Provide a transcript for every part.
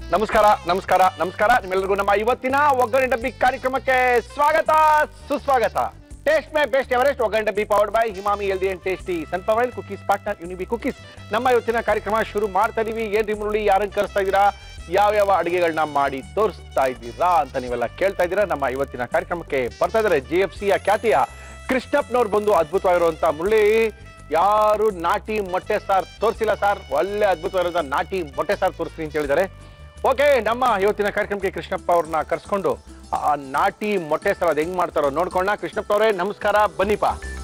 ನಮಸ್ಕಾರ ನಮಸ್ಕಾರ ನಮಸ್ಕಾರ ನಿಮ್ಮೆಲ್ಲರಿಗೂ ನಮ್ಮ ಇವತ್ತಿನ ಒಗ್ಗರಣೆ ಡಬ್ಬಿ ಕಾರ್ಯಕ್ರಮಕ್ಕೆ ಸ್ವಾಗತ ಸುಸ್ವಾಗತ ಟೇಸ್ಟ್ ಮೇ ಬೆಸ್ಟ್ ಎವರೆಸ್ಟ್ ಒಗ್ಗರಣೆ ಡಬ್ಬಿ powered by Himami healthy and tasty sunflower cookies partner Unibic cookies ನಮ್ಮ ಇವತ್ತಿನ ಕಾರ್ಯಕ್ರಮ ಶುರು ಮಾಡ್ತಾ ಇದೀವಿ ಏನ್ರಿ ಮುರುಳಿ ಯಾರನ್ನ ಕರೆಸ್ತಾ ಇದ್ದೀರಾ ಯಾವ ಯಾವ ಅಡಿಗೆಗಳನ್ನ ಮಾಡಿ ತೋರಿಸ್ತಾ ಇದ್ದೀರಾ ಅಂತ ನೀವೆಲ್ಲ ಕೇಳ್ತಾ ಇದ್ದೀರಾ ನಮ್ಮ ಇವತ್ತಿನ ಕಾರ್ಯಕ್ರಮಕ್ಕೆ ಬರ್ತಾ ಇದ್ದಾರೆ ಜಿ ಎಫ್ ಸಿಯ ಖ್ಯಾತಿಯ ಕೃಷ್ಣಪ್ಪನವ್ರು ಬಂದು ಅದ್ಭುತವಾಗಿರುವಂತ ಮುರಳಿ ಯಾರು ನಾಟಿ ಮೊಟ್ಟೆ ಸಾರ್ ತೋರಿಸಿಲ್ಲ ಸರ್ ಒಳ್ಳೆ ಅದ್ಭುತವಾಗಿರುವಂತ ನಾಟಿ ಮೊಟ್ಟೆ ಸಾರ್ ತೋರಿಸ್ತೀನಿ ಅಂತ ಹೇಳಿದ್ದಾರೆ ಓಕೆ ನಮ್ಮ ಇವತ್ತಿನ ಕಾರ್ಯಕ್ರಮಕ್ಕೆ ಕೃಷ್ಣಪ್ಪ ಅವ್ರನ್ನ ಕರ್ಸ್ಕೊಂಡು ಆ ನಾಟಿ ಮೊಟ್ಟೆ ಸಾರ್ ಅದು ಹೆಂಗ್ ಮಾಡ್ತಾರೋ ನೋಡ್ಕೊಂಡ ಕೃಷ್ಣಪ್ಪ ಅವರೇ ನಮಸ್ಕಾರ ಬನ್ನಿಪ್ಪ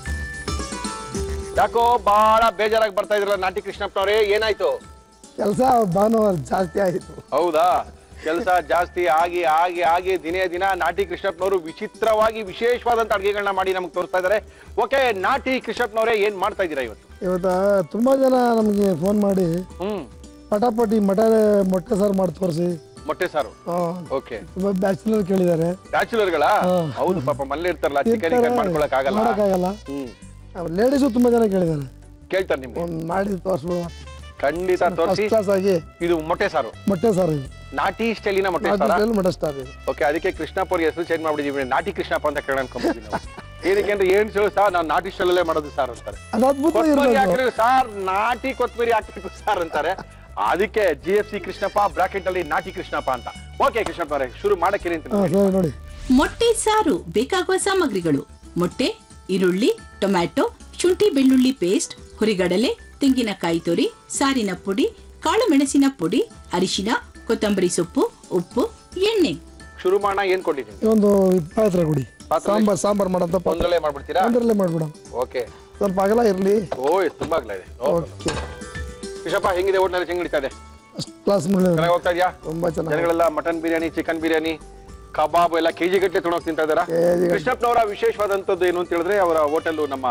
ಯಾಕೋ ಬಹಳ ಬೇಜಾರಾಗಿ ಬರ್ತಾ ಇದ್ರಲ್ಲ ನಾಟಿ ಕೃಷ್ಣಪ್ಪ ಅವರೇ ಏನಾಯ್ತು ಕೆಲಸ ಭಾನುವಾರ ಜಾಸ್ತಿ ಆಯಿತು ಹೌದಾ ಕೆಲಸ ಜಾಸ್ತಿ ಆಗಿ ಆಗಿ ಆಗಿ ದಿನೇ ದಿನ ನಾಟಿ ಕೃಷ್ಣಪ್ಪನವರು ವಿಚಿತ್ರವಾಗಿ ವಿಶೇಷವಾದಂತ ಅಡುಗೆಗಳನ್ನ ಮಾಡಿ ನಮ್ಗೆ ತೋರಿಸ್ತಾ ಇದ್ದಾರೆ ಓಕೆ ನಾಟಿ ಕೃಷ್ಣಪ್ಪನವರೇ ಏನ್ ಮಾಡ್ತಾ ಇದ್ದೀರಾ ಇವತ್ತು ಇವತ್ತು ತುಂಬ ಜನ ನಮಗೆ ಫೋನ್ ಮಾಡಿ ಹ್ಮ್ ಪಟಾಪಟಿ ಮಟ ಮೊಟ್ಟೆ ಸಾರು ಮಾಡಿ ತೋರಿಸಿ ಮೊಟ್ಟೆ ಸಾರು ಓಕೆ ತುಂಬ ಬ್ಯಾಚುಲರ್ ಕೇಳಿದ್ದಾರೆ ಬ್ಯಾಚುಲರ್ಗಳ ಹಾ. ಹೌದು ಪಾಪ ಮನೇಲಿ ಇರ್ತಾರಲ್ಲ ಚಿಕನ್ ಚಿಕನ್ ಮಾಡ್ಕೊಳಕ್ ಆಗಲ್ಲ ಮಾಡೋಕ್ಕಾಗಲ್ಲ ಹ್ಮ್ ಲೇಡೀಸು ತುಂಬ ಜನ ಕೇಳಿದ್ದಾರೆ ಕೇಳ್ತಾರೆ ನಿಮ್ಗೆ ಒಂದು ಮಾಡಿ ತೋರಿಸ್ಬಿಡುವ ಖಂಡಿತ ಫಸ್ಟ್ ತೋರಿಸಿ ಕ್ಲಾಸ್ ಆಗಿ ಇದು ಮೊಟ್ಟೆ ಸಾರು ಮೊಟ್ಟೆ ಸಾರು ಇದು ನಾಟಿ ಸ್ಟೈಲಿನ ಮೊಟ್ಟೆ ಸಾರ ನಾಟಿ ಮೊಟ್ಟೆ ಸ್ಟಾರ್ ಇದು ಓಕೆ ಅದಕ್ಕೆ ಕೃಷ್ಣಪ್ಪ ಅವ್ರಿಗೆ ಹೆಸರು ಚೇಂಜ್ ಮಾಡ್ಬಿಟ್ಟಿದೀವಿ ನಾಟಿ ಕೃಷ್ಣಪ್ಪ ಅಂತ ಕೇಳೋಣ ಅನ್ಕೊಂಡ್ಬಿಟ್ಟಿವಿ ನಾವು ಏನಕ್ಕೆ ಅಂದ್ರೆ ಏನ್ ಹೇಳು ಸರ್ ನಾವು ನಾಟಿ ಸ್ಟೈಲಲ್ಲೇ ಮಾಡೋದು ಸಾರ್ ಅಂತಾರೆ ಅದು ಅದ್ಭುತ ಕೊತ್ತಂಬರಿ ಇರಬೇಕು ಹಾಕಿದ್ರೆ ಸಾರ್ ನಾಟಿ ಕೊತ್ತಂಬರಿ ಹಾಕ್ಬೇಕು ಸಾರ್ ಅಂತಾರೆ ಅದಕ್ಕೆ G F C Krishnappa bracket ಅಲ್ಲಿ ನಾಟಿ ಕೃಷ್ಣಪ್ಪ ಅಂತ ಓಕೆ ಕೃಷ್ಣಪ್ಪ ಅವರೇ ಶುರು ಮಾಡಕ್ಕೆ ಅಂತ ಹಾಂ ಸರಿ ನೋಡಿ ಮೊಟ್ಟೆ ಸಾರು ಬೇಕಾಗುವ ಸಾಮಗ್ರಿಗಳು ಮೊಟ್ಟೆ ಈರುಳ್ಳಿ ಟೊಮ್ಯಾಟೊ ಶುಂಠಿ ಬೆಳ್ಳುಳ್ಳಿ ಪೇಸ್ಟ್ ಹುರಿಗಡಲೆ ತೆಂಗಿನಕಾಯಿ ತುರಿ ಸಾರಿನ ಪುಡಿ ಕಾಳು ಮೆಣಸಿನ ಪುಡಿ ಅರಿಶಿನ ಕೊತ್ತಂಬರಿ ಸೊಪ್ಪು ಉಪ್ಪು ಎಣ್ಣೆ ಶುರು ಮಾಡೋಣ ಏನ್ ಕೊಟ್ಟಿದ್ದೀನಿ ಈ ಒಂದು ಪಾತ್ರೆ ಕೊಡಿ ಪಾತ್ರೆ? ಸಾಂಬಾರ್ ಸಾಂಬಾರ್ ಮಾಡೋಂಥ ಪಾತ್ರೆ ಒಂದರಲ್ಲೇ ಮಾಡ್ಬಿಡ್ತೀರಾ ಒಂದರಲ್ಲೇ ಮಾಡ್ಬಿಡೋಣ ಓಕೆ ಸ್ವಲ್ಪ ಅಗಲ ಇರಲಿ ಓ ಎಷ್ಟು ತುಂಬಾ ಆಗ್ಲಾ ಇದೆ ಓ. ಓಕೆ ಕೃಷ್ಣಪ್ಪ ಹೆಂಗಿದೆ ಹೋಟ್ಲಲ್ಲಿ ಹೆಂಗ್ ನಡೀತಾ ಇದೆ ಫಸ್ಟ್ ಕ್ಲಾಸ್ ಮಾಡಿ ಚೆನ್ನಾಗಿ ಹೋಗ್ತಾ ಇದೆಯಾ ತುಂಬ ಚೆನ್ನಾಗಿ ಜನಗಳೆಲ್ಲ mutton biryani chicken biryani kebab ಎಲ್ಲ ಕೆಜಿ ಗಟ್ಟಲೆ ತೊಗೊಂಡೋಗಿ ತಿಂತಾ ಇದಾರಾ KG ಗಟ್ಲೆ. ಕೃಷ್ಣಪ್ಪನವರ ವಿಶೇಷವಾದಂಥದ್ದು ಏನು ಅಂತ ಹೇಳಿದ್ರೆ ಅವರ ಹೋಟೆಲ್ ನಮ್ಮ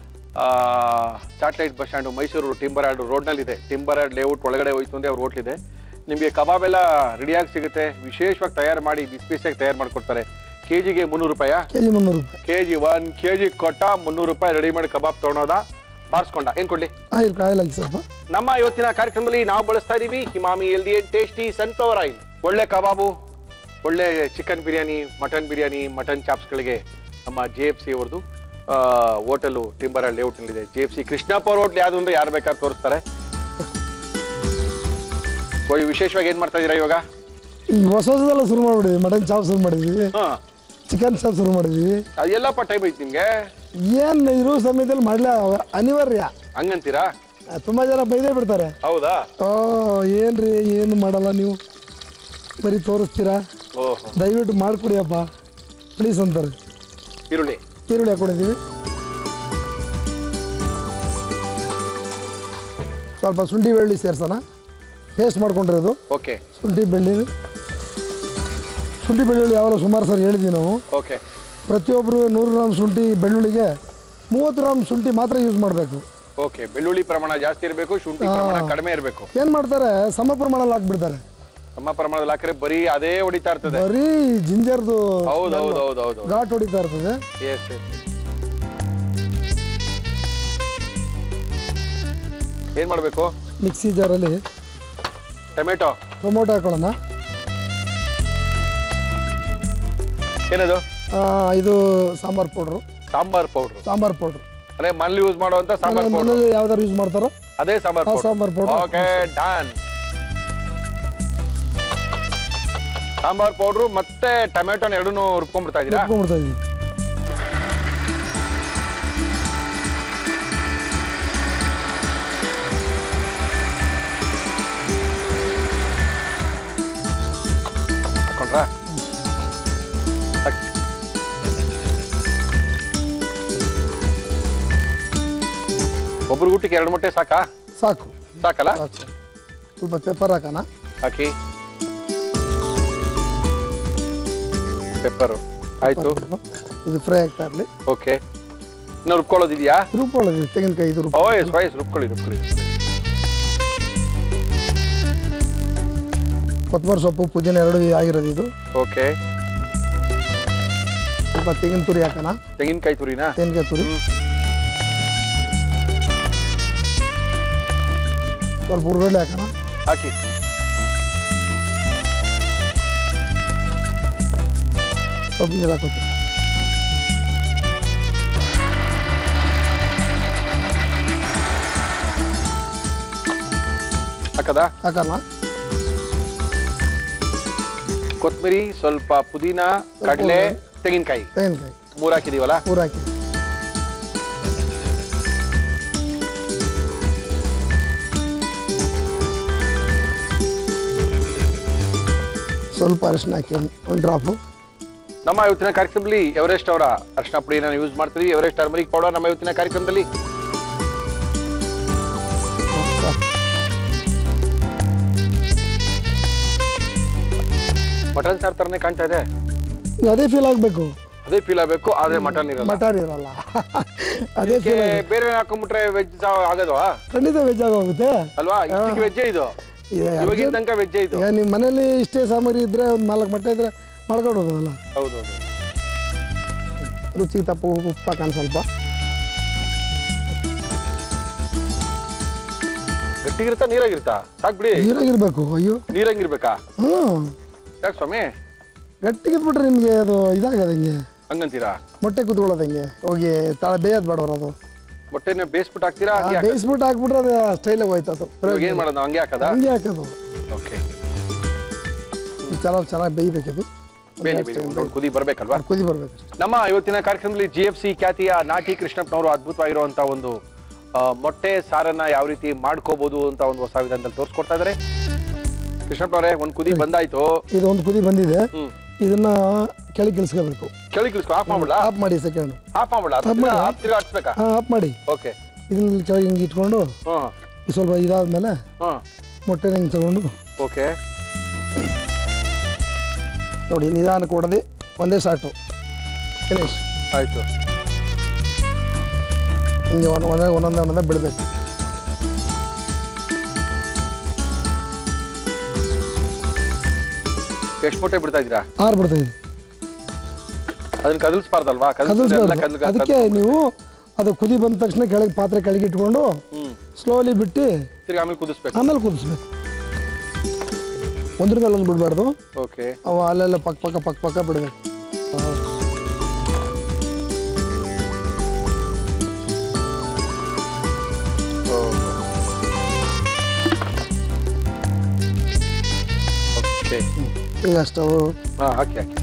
satellite bus stand Mysuru timber yard road ನಲ್ಲಿ ಇದೆ ಟಿಂಬರ್ ಆಡ್ ಲೇಔಟ್ ಒಳಗಡೆ ಹೋಯ್ತು ಅಂದ್ರೆ ಅವ್ರ ಹೋಟ್ಲ್ ಇದೆ ನಿಮಗೆ ಕಬಾಬ್ ಎಲ್ಲ ರೆಡಿಯಾಗಿ ಸಿಗುತ್ತೆ ವಿಶೇಷವಾಗಿ ತಯಾರು ಮಾಡಿ ಬಿಸಿ ಬಿಸಿಯಾಗಿ ತಯಾರು ಮಾಡ್ಕೊಡ್ತಾರೆ ಕೆಜಿಗೆ ಮುನ್ನೂರು ರೂಪಾಯಾ ಕೆ ಜಿ ಮುನ್ನೂರು ರೂಪಾಯಿ ಕೆಜಿ ಒನ್ ಕೆಜಿ ಕೊಟ್ಟ ಮುನ್ನೂರು ರೂಪಾಯಿ ರೆಡಿಮೇಡ್ ಕಬಾಬ್ ತೊಗೊಳೋದ ಬಾರಿಸ್ಕೊಂಡ ಏನ್ ಕೊಡ್ಲಿ ಆಯಿಲ್ ಆಯಿಲ್ ಹಾಕಿ ಸ್ವಲ್ಪ ನಮ್ಮ ಇವತ್ತಿನ ಕಾರ್ಯಕ್ರಮದಲ್ಲಿ ನಾವು ಬಳಸ್ತಾ ಇದೀವಿ Emami healthy tasty sunflower oil ಒಳ್ಳೆ ಕಬಾಬು ಒಳ್ಳೆ chicken biryani mutton biryani mutton ಚಾಪ್ಸ್ಗಳಿಗೆ ನಮ್ಮ ಜೆ ಎಫ್ ಸಿ ಅವ್ರದ್ದು ಹೋಟೆಲು ಟಿಂಬರ್ ಲೇಔಟ್ ಇದೆ ಜೆ ಎಫ್ ಸಿ ಕೃಷ್ಣಪ್ಪ ಅವ್ರ ಹೋಟ್ಲ್ ಯಾವ್ದು ಅಂದ್ರೆ ಯಾರು ಬೇಕಾದ್ರೆ ತೋರಿಸ್ತಾರೆ ಓ, ವಿಶೇಷವಾಗಿ ಏನ್ ಮಾಡ್ತಾ ಇದೀರಾ ಇವಾಗ ಈಗ ಹೊಸ ಹೊಸದೆಲ್ಲ ಶುರು ಮಾಡಿಬಿಡಿದ್ವಿ ಮಟನ್ ಚಾಪ್ ಶುರು ಮಾಡಿದ್ವಿ ಹಾ ಚಿಕನ್ ಚಾಪ್ ಶುರು ಮಾಡಿದ್ವಿ ಅದೆಲ್ಲಪ್ಪ ಟೈಮ್ ಐತಿ ನಿಮ್ಗೆ ಏನು ಇರೋ ಸಮಯದಲ್ಲಿ ಮಾಡಲೇ ಅನಿವಾರ್ಯ ಹಂಗಂತೀರಾ ಆ, ತುಂಬಾ ಜನ ಬೈದೇ ಬಿಡ್ತಾರೆ ಹೌದಾ ಓ ಏನ್ರಿ ಏನು ಮಾಡಲ್ಲ ನೀವು ಬರೀ ತೋರಿಸ್ತೀರಾ ಓಹೋ ದಯವಿಟ್ಟು ಮಾಡಿಕೊಡಿಯಪ್ಪ ಪ್ಲೀಸ್ ಅಂತಾರೆ ಈರುಳ್ಳಿ ಈರುಳ್ಳಿ ಹಾಕೊಂಡಿದ್ದೀವಿ ಸ್ವಲ್ಪ ಶುಂಠಿ ಬೆಳ್ಳುಳ್ಳಿ ಸೇರ್ಸೋಣ ಪೇಸ್ಟ್ ಮಾಡ್ಕೊಂಡಿರೋದು ಓಕೆ ಶುಂಠಿ ಬೆಳ್ಳುಳ್ಳಿ ಶುಂಠಿ ಬೆಳ್ಳುಳ್ಳಿ ಯಾವಾಗ ಸುಮಾರು ಸರಿ ಹೇಳಿದ್ವಿ ನಾವು ಓಕೆ ಪ್ರತಿಯೊಬ್ಬರು ನೂರು ಗ್ರಾಮ್ ಶುಂಠಿ ಬೆಳ್ಳುಳ್ಳಿಗೆ ಮೂವತ್ತು ಗ್ರಾಮ್ ಶುಂಠಿ ಮಾತ್ರ ಯೂಸ್ ಮಾಡಬೇಕು ಓಕೆ ಬೆಳ್ಳುಳ್ಳಿ ಪ್ರಮಾಣ ಜಾಸ್ತಿ ಇರಬೇಕು ಶುಂಠಿ ಪ್ರಮಾಣ ಕಡಿಮೆ ಇರಬೇಕು ಏನು ಮಾಡ್ತಾರೆ ಸಮ ಪ್ರಮಾಣದಲ್ಲಿ ಹಾಕ್ಬಿಡ್ತಾರೆ ನಮ್ಮ ಪ್ರಮಾಣದಲ್ಲಿ ಹಾಕಿದ್ರೆ ಬರೀ ಅದೇ ಹೊಡಿತಾ ಇರ್ತದೆ ಬರೀ ಜಿಂಜರ್ದು ಹೌದು ಹೌದು ಹೌದು ಹೌದು ಘಾಟ್ ಹೊಡಿತಾ ಇರ್ತದೆ ಎಸ್ ಏನ್ ಮಾಡ್ಬೇಕು ಮಿಕ್ಸಿ ಜಾರಲ್ಲಿ ಟೊಮೆಟೊ ಟೊಮೊಟೊ ಹಾಕೊಳ್ಳೋಣ ಏನದು ಆ, ಇದು sambar powder sambar powder sambar powder ಅಂದ್ರೆ ಮನೇಲಿ ಯೂಸ್ ಮಾಡುವಂತ ಸಾಂಬಾರ್ ಪೌಡ್ರ್ ಮನೇಲಿ ಯಾವ್ದಾರು ಯೂಸ್ ಮಾಡ್ತಾರೋ ಅದೇ ಸಾಂಬಾರ್ ಆ powder sambar powder okay done sambar powder ಮತ್ತೆ ಟೊಮೆಟೊನ ಎರಡನ್ನೂ ರುಬ್ಕೊಂಡ್ಬಿಡ್ತಾ ಇದೀರಾ ಇಟ್ಕೊಂಡ್ಬಿಡ್ತಾ ಇದೀವಿ ಹಾಕೊಂಡ್ರಾ ಹಾಕಿ. ಒಬ್ರು ಊಟಕ್ಕೆ ಎರಡು ಮೊಟ್ಟೆ ಸಾಕಾ ಸಾಕು ಸಾಕಲ್ಲ ಸಾಕು ಸ್ವಲ್ಪ ಪೆಪ್ಪರ್ ಹಾಕೋಣ ಹಾಕಿ ಪೆಪ್ಪರು ಆಯ್ತು ಇದು ಫ್ರೈ ಆಗ್ತಾ ಇರಲಿ ಓಕೆ ಇನ್ನು ರುಬ್ಕೊಳ್ಳೋದಿದ್ಯಾ ರುಬ್ಕೊಳ್ಳೋದು ತೆಂಗಿನಕಾಯಿ ಇದು ರುಬ್ಬ ಓಯ್ ಸ್ವಯಸ್ ರುಬ್ಕೊಳ್ಳಿ ರುಬ್ಕೊಳ್ಳಿ ಕೊತ್ತಂಬರಿ ಸೊಪ್ಪು ಪುದೀನ ಎರಡು ಆಗಿರೋದು ಇದು ಓಕೆ ಸ್ವಲ್ಪ ತೆಂಗಿನ ತುರಿ ಹಾಕೋಣ ತೆಂಗಿನಕಾಯಿ ತುರಿನಾ ತೆಂಗಿನಕಾಯಿ ತುರಿ ಸ್ವಲ್ಪ ಹುರ್ಗಡ್ಲೆ ಹಾಕೋಣ ಹಾಕಿ ಸ್ವಲ್ಪ ನೀರು ಹಾಕೋತೀವಿ ಹಾಕದ ಹಾಕಲ್ಲ ಕೊತ್ತಂಬರಿ ಸ್ವಲ್ಪ ಪುದೀನ ಕಡಲೆ ತೆಂಗಿನಕಾಯಿ ತೆಂಗಿನಕಾಯಿ ಮೂರ್ ಹಾಕಿದೀವಲ್ಲ ಮೂರು ಹಾಕಿ ಸ್ವಲ್ಪ ಅರಿಶಿನ ಹಾಕಿ ಒಂದು ಒಂದು ಡ್ರಾಪು ನಮ್ಮ ಇವತ್ತಿನ ಕಾರ್ಯಕ್ರಮದಲ್ಲಿ ಎವರೆಸ್ಟ್ ಅವರ ಅರ್ಶನ ಪುಡಿನ ಯೂಸ್ ಮಾಡ್ತೀವಿ ಎವರೆಸ್ಟ್ ಟರ್ಮರಿಕ್ ಪೌಡರ್ ನಮ್ಮ ಇವತ್ತಿನ ಕಾರ್ಯಕ್ರಮದಲ್ಲಿ ಮಟನ್ ಸಾರ್ ತರನೇ ಕಾಣ್ತಾ ಇದೆ ಈಗ ಅದೇ ಫೀಲ್ ಆಗಬೇಕು ಅದೇ ಫೀಲ್ ಆಗಬೇಕು ಆದ್ರೆ ಮಟನ್ ಇರಲ್ಲ ಮಟನ್ ಇರಲ್ಲ ಅದೇ ಇದಕ್ಕೆ ಫೀಲ್ ಬೇರೆ ಹಾಕೊಂಡ್ಬಿಟ್ರೆ ವೆಜ್ ಆಗೋದವಾ ಖಂಡಿತ ವೆಜ್ ಆಗೋಗುತ್ತೆ ಅಲ್ವಾ ಇದಕ್ಕೆ ವೆಜ್ಜೇ ಇದು ಈಗ ಇವಾಗಿನ ತನಕ ವೆಜ್ಜೇ ಇದು ಈಗ ನಿಮ್ಮ ಮನೇಲಿ ಇಷ್ಟೇ ಸಾಮಗ್ರಿ ಇದ್ರೆ ಒಂದು ನಾಲ್ಕು ಮೊಟ್ಟೆ ಇದ್ರೆ ಮಾಡ್ಕೊಂಡು ಹೋಗೋದಲ್ಲ ಹೌದು ಹೌದು ರುಚಿಗೆ ತಪ್ಪು ಉಪ್ಪು ಹಾಕೋಣ ಸ್ವಲ್ಪ ಗಟ್ಟಿಗಿರುತ್ತಾ ನೀರಾಗಿರುತ್ತಾ ಸಾಕ್ ಬಿಡಿ ನೀರಾಗಿರ್ಬೇಕು ಅಯ್ಯೋ ನೀರಂಗಿರ್ಬೇಕಾ ಹ್ಞೂ ಯಾಕೆ ಸ್ವಾಮಿ ಗಟ್ಟಿಗಿದ್ಬಿಟ್ರೆ ನಿಮಗೆ ಅದು ಇದಾಗದ ಹಿಂಗೆ ಹಂಗಂತೀರಾ ಮೊಟ್ಟೆ ಕುತ್ಕೊಳ್ಳೋದು ಹಿಂಗೆ ಹೋಗಿ ತಳ ಬೇಯೋದು ಬೇಡವ್ರು ಅದು ಮೊಟ್ಟೆನ ಬೇಯಿಸ್ಬಿಟ್ಟು ಹಾಕ್ತೀರಾ ಆ ಹಂಗೆ ಹಾಕ್- ಬೇಯಿಸ್ಬಿಟ್ಟು ಹಾಕ್ಬಿಟ್ರೆ ಅದು ಸ್ಟೈಲಾಗಿ ಹೋಯ್ತು ಅದು ಇವಾಗ ಏನ್ ಮಾಡೋದು ಹಂಗೆ ಹಾಕದ ಹಂಗೆ ಹಾಕೋದು ಓಕೆ ಚೆನ್ನಾಗಿ ಚೆನ್ನಾಗಿ ಬೇಯ್ಬೇಕಿದು ಬೇಲಿ ಬೇಲಿ ಒಂದ್ ಕುದಿ ಬರ್ಬೇಕಲ್ವಾ ಅದು ಕುದಿ ಬರ್ಬೇಕು ನಮ್ಮ ಇವತ್ತಿನ ಕಾರ್ಯಕ್ರಮದಲ್ಲಿ ಜಿ ಎಫ್ ಸಿ ಖ್ಯಾತಿಯ ನಾಟಿ ಕೃಷ್ಣಪ್ಪನವರು ಅದ್ಭುತವಾಗಿರುವಂತ ಒಂದು ಆ, ಮೊಟ್ಟೆ ಸಾರನ್ನ ಯಾವ ರೀತಿ ಮಾಡ್ಕೋಬಹುದು ಅಂತ ಒಂದು ಹೊಸ ವಿಧಾನದಲ್ಲಿ ತೋರಿಸ್ಕೊಡ್ತಾ ಇದಾರೆ ಕೃಷ್ಣಪ್ಪನವರೇ ಒಂದ್ ಕುದಿ ಬಂದಾಯ್ತು ಇದು ಒಂದು ಕುದಿ ಬಂದಿದೆ ಹ್ಮ್ ಇದನ್ನ ಕೆಳಗೆ ಇಳಿಸ್ಕೋಬೇಕು ಕೆಳಗೆ ಇಳಿಸ್ಕೊ ಆಫ್ ಮಾಡ್ಬಿಡ ಆಫ್ ಮಾಡಿ ಸೆಕೆಂಡ್ ಆಫ್ ಮಾಡ್ಬಿಡ ಮಾಡು. ತಿರ್ಗಾ ಹಚ್ಬೇಕಾ ಹಾಂ ಆಫ್ ಮಾಡಿ ಓಕೆ ಇದನ್ನ ಕೆಳಗೆ ಹಿಂಗೆ ಇಟ್ಕೊಂಡು ಹ್ಮ್ ಇದು ಸ್ವಲ್ಪ ಇದಾದ್ಮೇಲೆ ಹ್ಮ್ ಮೊಟ್ಟೆನ ಹಿಂಗೆ ತಗೊಂಡು ಓಕೆ ನೋಡಿ ನಿಧಾನಕ್ಕೆ ಹೊಡೆದು ಒಂದೇ ಸಾಟು ಫಿನಿಶ್ ಆಯ್ತು ಹಿಂಗೆ ಒಂದ್- ಒಂದೇ ಒಂದೊಂದೇ ಒಂದೊಂದೇ ಬಿಡಬೇಕು ಎಷ್ಟು ಮೊಟ್ಟೆ ಬಿಡ್ತಾ ಇದ್ದೀರಾ ಆರು ಬಿಡ್ತಾ ಇದೆ ಅದನ್ನ ಕದಲ್ಸ್ಬಾರ್ದಲ್ವಾ ಕದಲ್ಸಿದ್ರೆ ಎಲ್ಲ ಕದಲ್ಸ್ಬಾರ್ದು ಕದ್ಲು- ಅದಕ್ಕೆ ನೀವು ಅದು ಕುದಿ ಬಂದ ತಕ್ಷಣ ಕೆಳಗೆ ಪಾತ್ರೆ ಕೆಳಗೆ ಇಟ್ಕೊಂಡು ಹ್ಮ್ ಸ್ಲೋಲಿ ಬಿಟ್ಟು ತಿರ್ಗಿ ಆಮೇಲೆ ಕುದಿಸ್ಬೇಕು ಆಮೇಲೆ ಕುದಿಸ್ಬೇಕು ಒಂದ್ರ ಮೇಲೆ ಒಂದು ಬಿಡಬಾರ್ದು ಓಕೆ ಅವು ಅಲ್ಲೆಲ್ಲ ಪಕ್ಕ ಪಕ್ಕ ಪಕ್ಕ ಪಕ್ಕ ಬಿಡಬೇಕು ಓಕೆ ಈಗ ಸ್ಟವ್ ಹಾ ಹಾಕಿ ಹಾಕಿ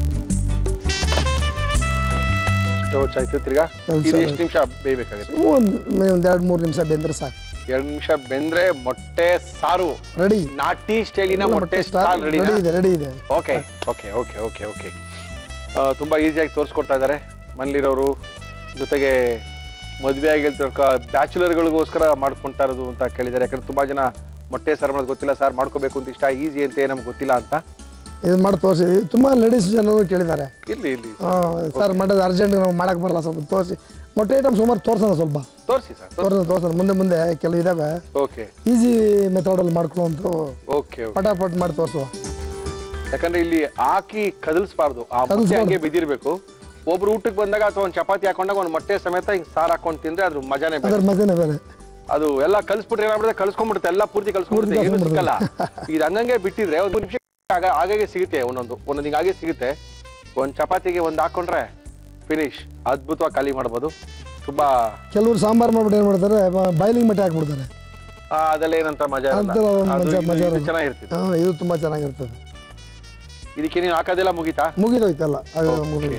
ಸ್ಟವ್ ಚಾಯ್ತು ತಿರ್ಗಾ ಒಂದ್ ಇದು ಸಲ. ಎಷ್ಟು ನಿಮಿಷ ಬೇಯಬೇಕಾಗುತ್ತೆ ಒಂದು ಒಂದು ಎರಡು ಮೂರು ನಿಮಿಷ ಬೆಂದ್ರೆ ಸಾಕು ಎರಡು ನಿಮಿಷ ಬೆಂದ್ರೆ ಮೊಟ್ಟೆ ಸಾರು ರೆಡಿ ನಾಟಿ ಸ್ಟೈಲಿನ ಮೊಟ್ಟೆ ಸಾರು ರೆಡಿ ರೆಡಿ ಇದೆ ರೆಡಿ ಇದೆ okay okay okay okay okay ತುಂಬಾ ಈಸಿಯಾಗಿ ತೋರಿಸ್ಕೊಡ್ತಾ ಇದ್ದಾರೆ ಮನೇಲಿರೋರು ಜೊತೆಗೆ ಮದುವೆ ಆಗಿರ್ತಿರೋ ಬ್ಯಾಚುಲರ್ಗಳಿಗೋಸ್ಕರ ಮಾಡ್ಕೊಂತಾ ಇರೋದು ಅಂತ ಕೇಳಿದ್ದಾರೆ ಯಾಕಂದ್ರೆ ತುಂಬಾ ಜನ ಮೊಟ್ಟೆ ಸಾರು ಮಾಡೋದು ಗೊತ್ತಿಲ್ಲ ಸಾರ್ ಮಾಡ್ಕೋಬೇಕು ಅಂತ ಇಷ್ಟ ಈಸಿ ಅಂತ ನಮ್ಗೆ ಗೊತ್ತಿಲ್ಲ ಅಂತ ಇದು ಮಾಡಿ ತೋರಿಸಿ ತುಂಬ ಲೇಡೀಸ್ ಜನರು ಕೇಳಿದ್ದಾರೆ ಇರ್ಲಿ ಇರ್ಲಿ ಸರ್ ಮಾಡೋದು ಅರ್ಜೆಂಟ್ ನಾವು ಮಾಡಕ್ಕೆ ಬರಲ್ಲ ಸ್ವಲ್ಪ ತೋರಿಸಿ ಮೊಟ್ಟೆ ಐಟಮ್ ಸುಮಾರು ತೋರ್ಸೋಣ ಸ್ವಲ್ಪ ತೋರಿಸಿ ಸರ್ ತೋರ್ಸೋಣ ತೋರ್ಸೋಣ ಮುಂದೆ ಮುಂದೆ ಕೆಲವು ಇದಾವೆ ಓಕೆ ಈಸಿ ಮೆಥಡಲ್ಲಿ ಮಾಡ್ಕೊಳ್ಳುವಂಥ ಓಕೆ ಪಟಾಪಟ್ ಮಾಡಿ ತೋರಿಸುವ ಯಾಕಂದ್ರೆ ಇಲ್ಲಿ ಹಾಕಿ ಕದಲ್ಸ್ಬಾರ್ದು ಆ ಮೊಟ್ಟೆ ಕದಲ್ಸ್ಬಾರ್ದು. ಹಂಗೆ ಬಿದ್ದಿರ್ಬೇಕು ಒಬ್ರು ಊಟಕ್ಕೆ ಬಂದಾಗ ಅಥವಾ ಒಂದು ಚಪಾತಿ ಹಾಕೊಂಡಾಗ ಒಂದು ಮೊಟ್ಟೆ ಸಮೇತ ಹಿಂಗ್ ಸಾರ್ ಹಾಕೊಂಡ್ ತಿಂದ್ರೆ ಅದ್ರ ಮಜಾನೇ ಬೇರೆ ಅದ್ರ ಮಜಾನೇ ಬೇರೆ ಅದು ಎಲ್ಲ ಕಲ್ಸ್ಬಿಟ್ರೆ ಏನಾಗ್ಬಿಡುತ್ತೆ ಕಲ್ಸ್ಕೊಂಡ್ಬಿಡುತ್ತೆ ಎಲ್ಲ ಪೂರ್ತಿ ಕಲ್ಸ್ಕೊಂಡ್ಬಿಡುತ್ತೆ ಏನು ಸಿಕ್ಕಲ್ಲ ಇದು ಹಂಗಂಗೆ ಬಿಟ್ಟಿದ್ರೆ ಒಂದು ನಿಮಿಷ ಆಗ- ಹಾಗಾಗಿ ಸಿಗುತ್ತೆ ಒಂದೊಂದು ಒಂದೊಂದು ಹಿಂಗ್ ಹಾಗೆ ಸಿಗುತ್ತೆ ಒಂದ್ ಚಪಾತಿಗೆ ಒಂದ್ ಹಾಕೊಂಡ್ರೆ ಫಿನಿಶ್ ಅದ್ಭುತವಾಗಿ ಖಾಲಿ ಮಾಡ್ಬೋದು ತುಂಬಾ ಕೆಲವರು ಸಾಂಬಾರು ಮಾಡ್ಬಿಟ್ಟು ಏನು ಮಾಡ್ತಾರೆ ಬಾಯ್ಲಿಂಗ್ ಮಟ್ಟೆ ಹಾಕ್ಬಿಡ್ತಾರೆ ಆ, ಅದೆಲ್ಲ ಏನಂತ ಮಜಾ ಇರಲ್ಲ. ಅದೆಲ್ಲ ಒಂದು ಅದು ಮಜಾ ಇದು- ಮಜಾ ಇದು ಇರಲ್ಲ. ಚೆನ್ನಾಗಿರ್ತಿತ್ತು ಹಾಂ ಇದು ತುಂಬ ಚೆನ್ನಾಗಿರ್ತದೆ ಇದಕ್ಕೆ ನೀನು ಹಾಕೋದೆಲ್ಲ ಮುಗೀತಾ ಮುಗಿದೋಯ್ತಲ್ಲ ಅದು ಮುಗಿದು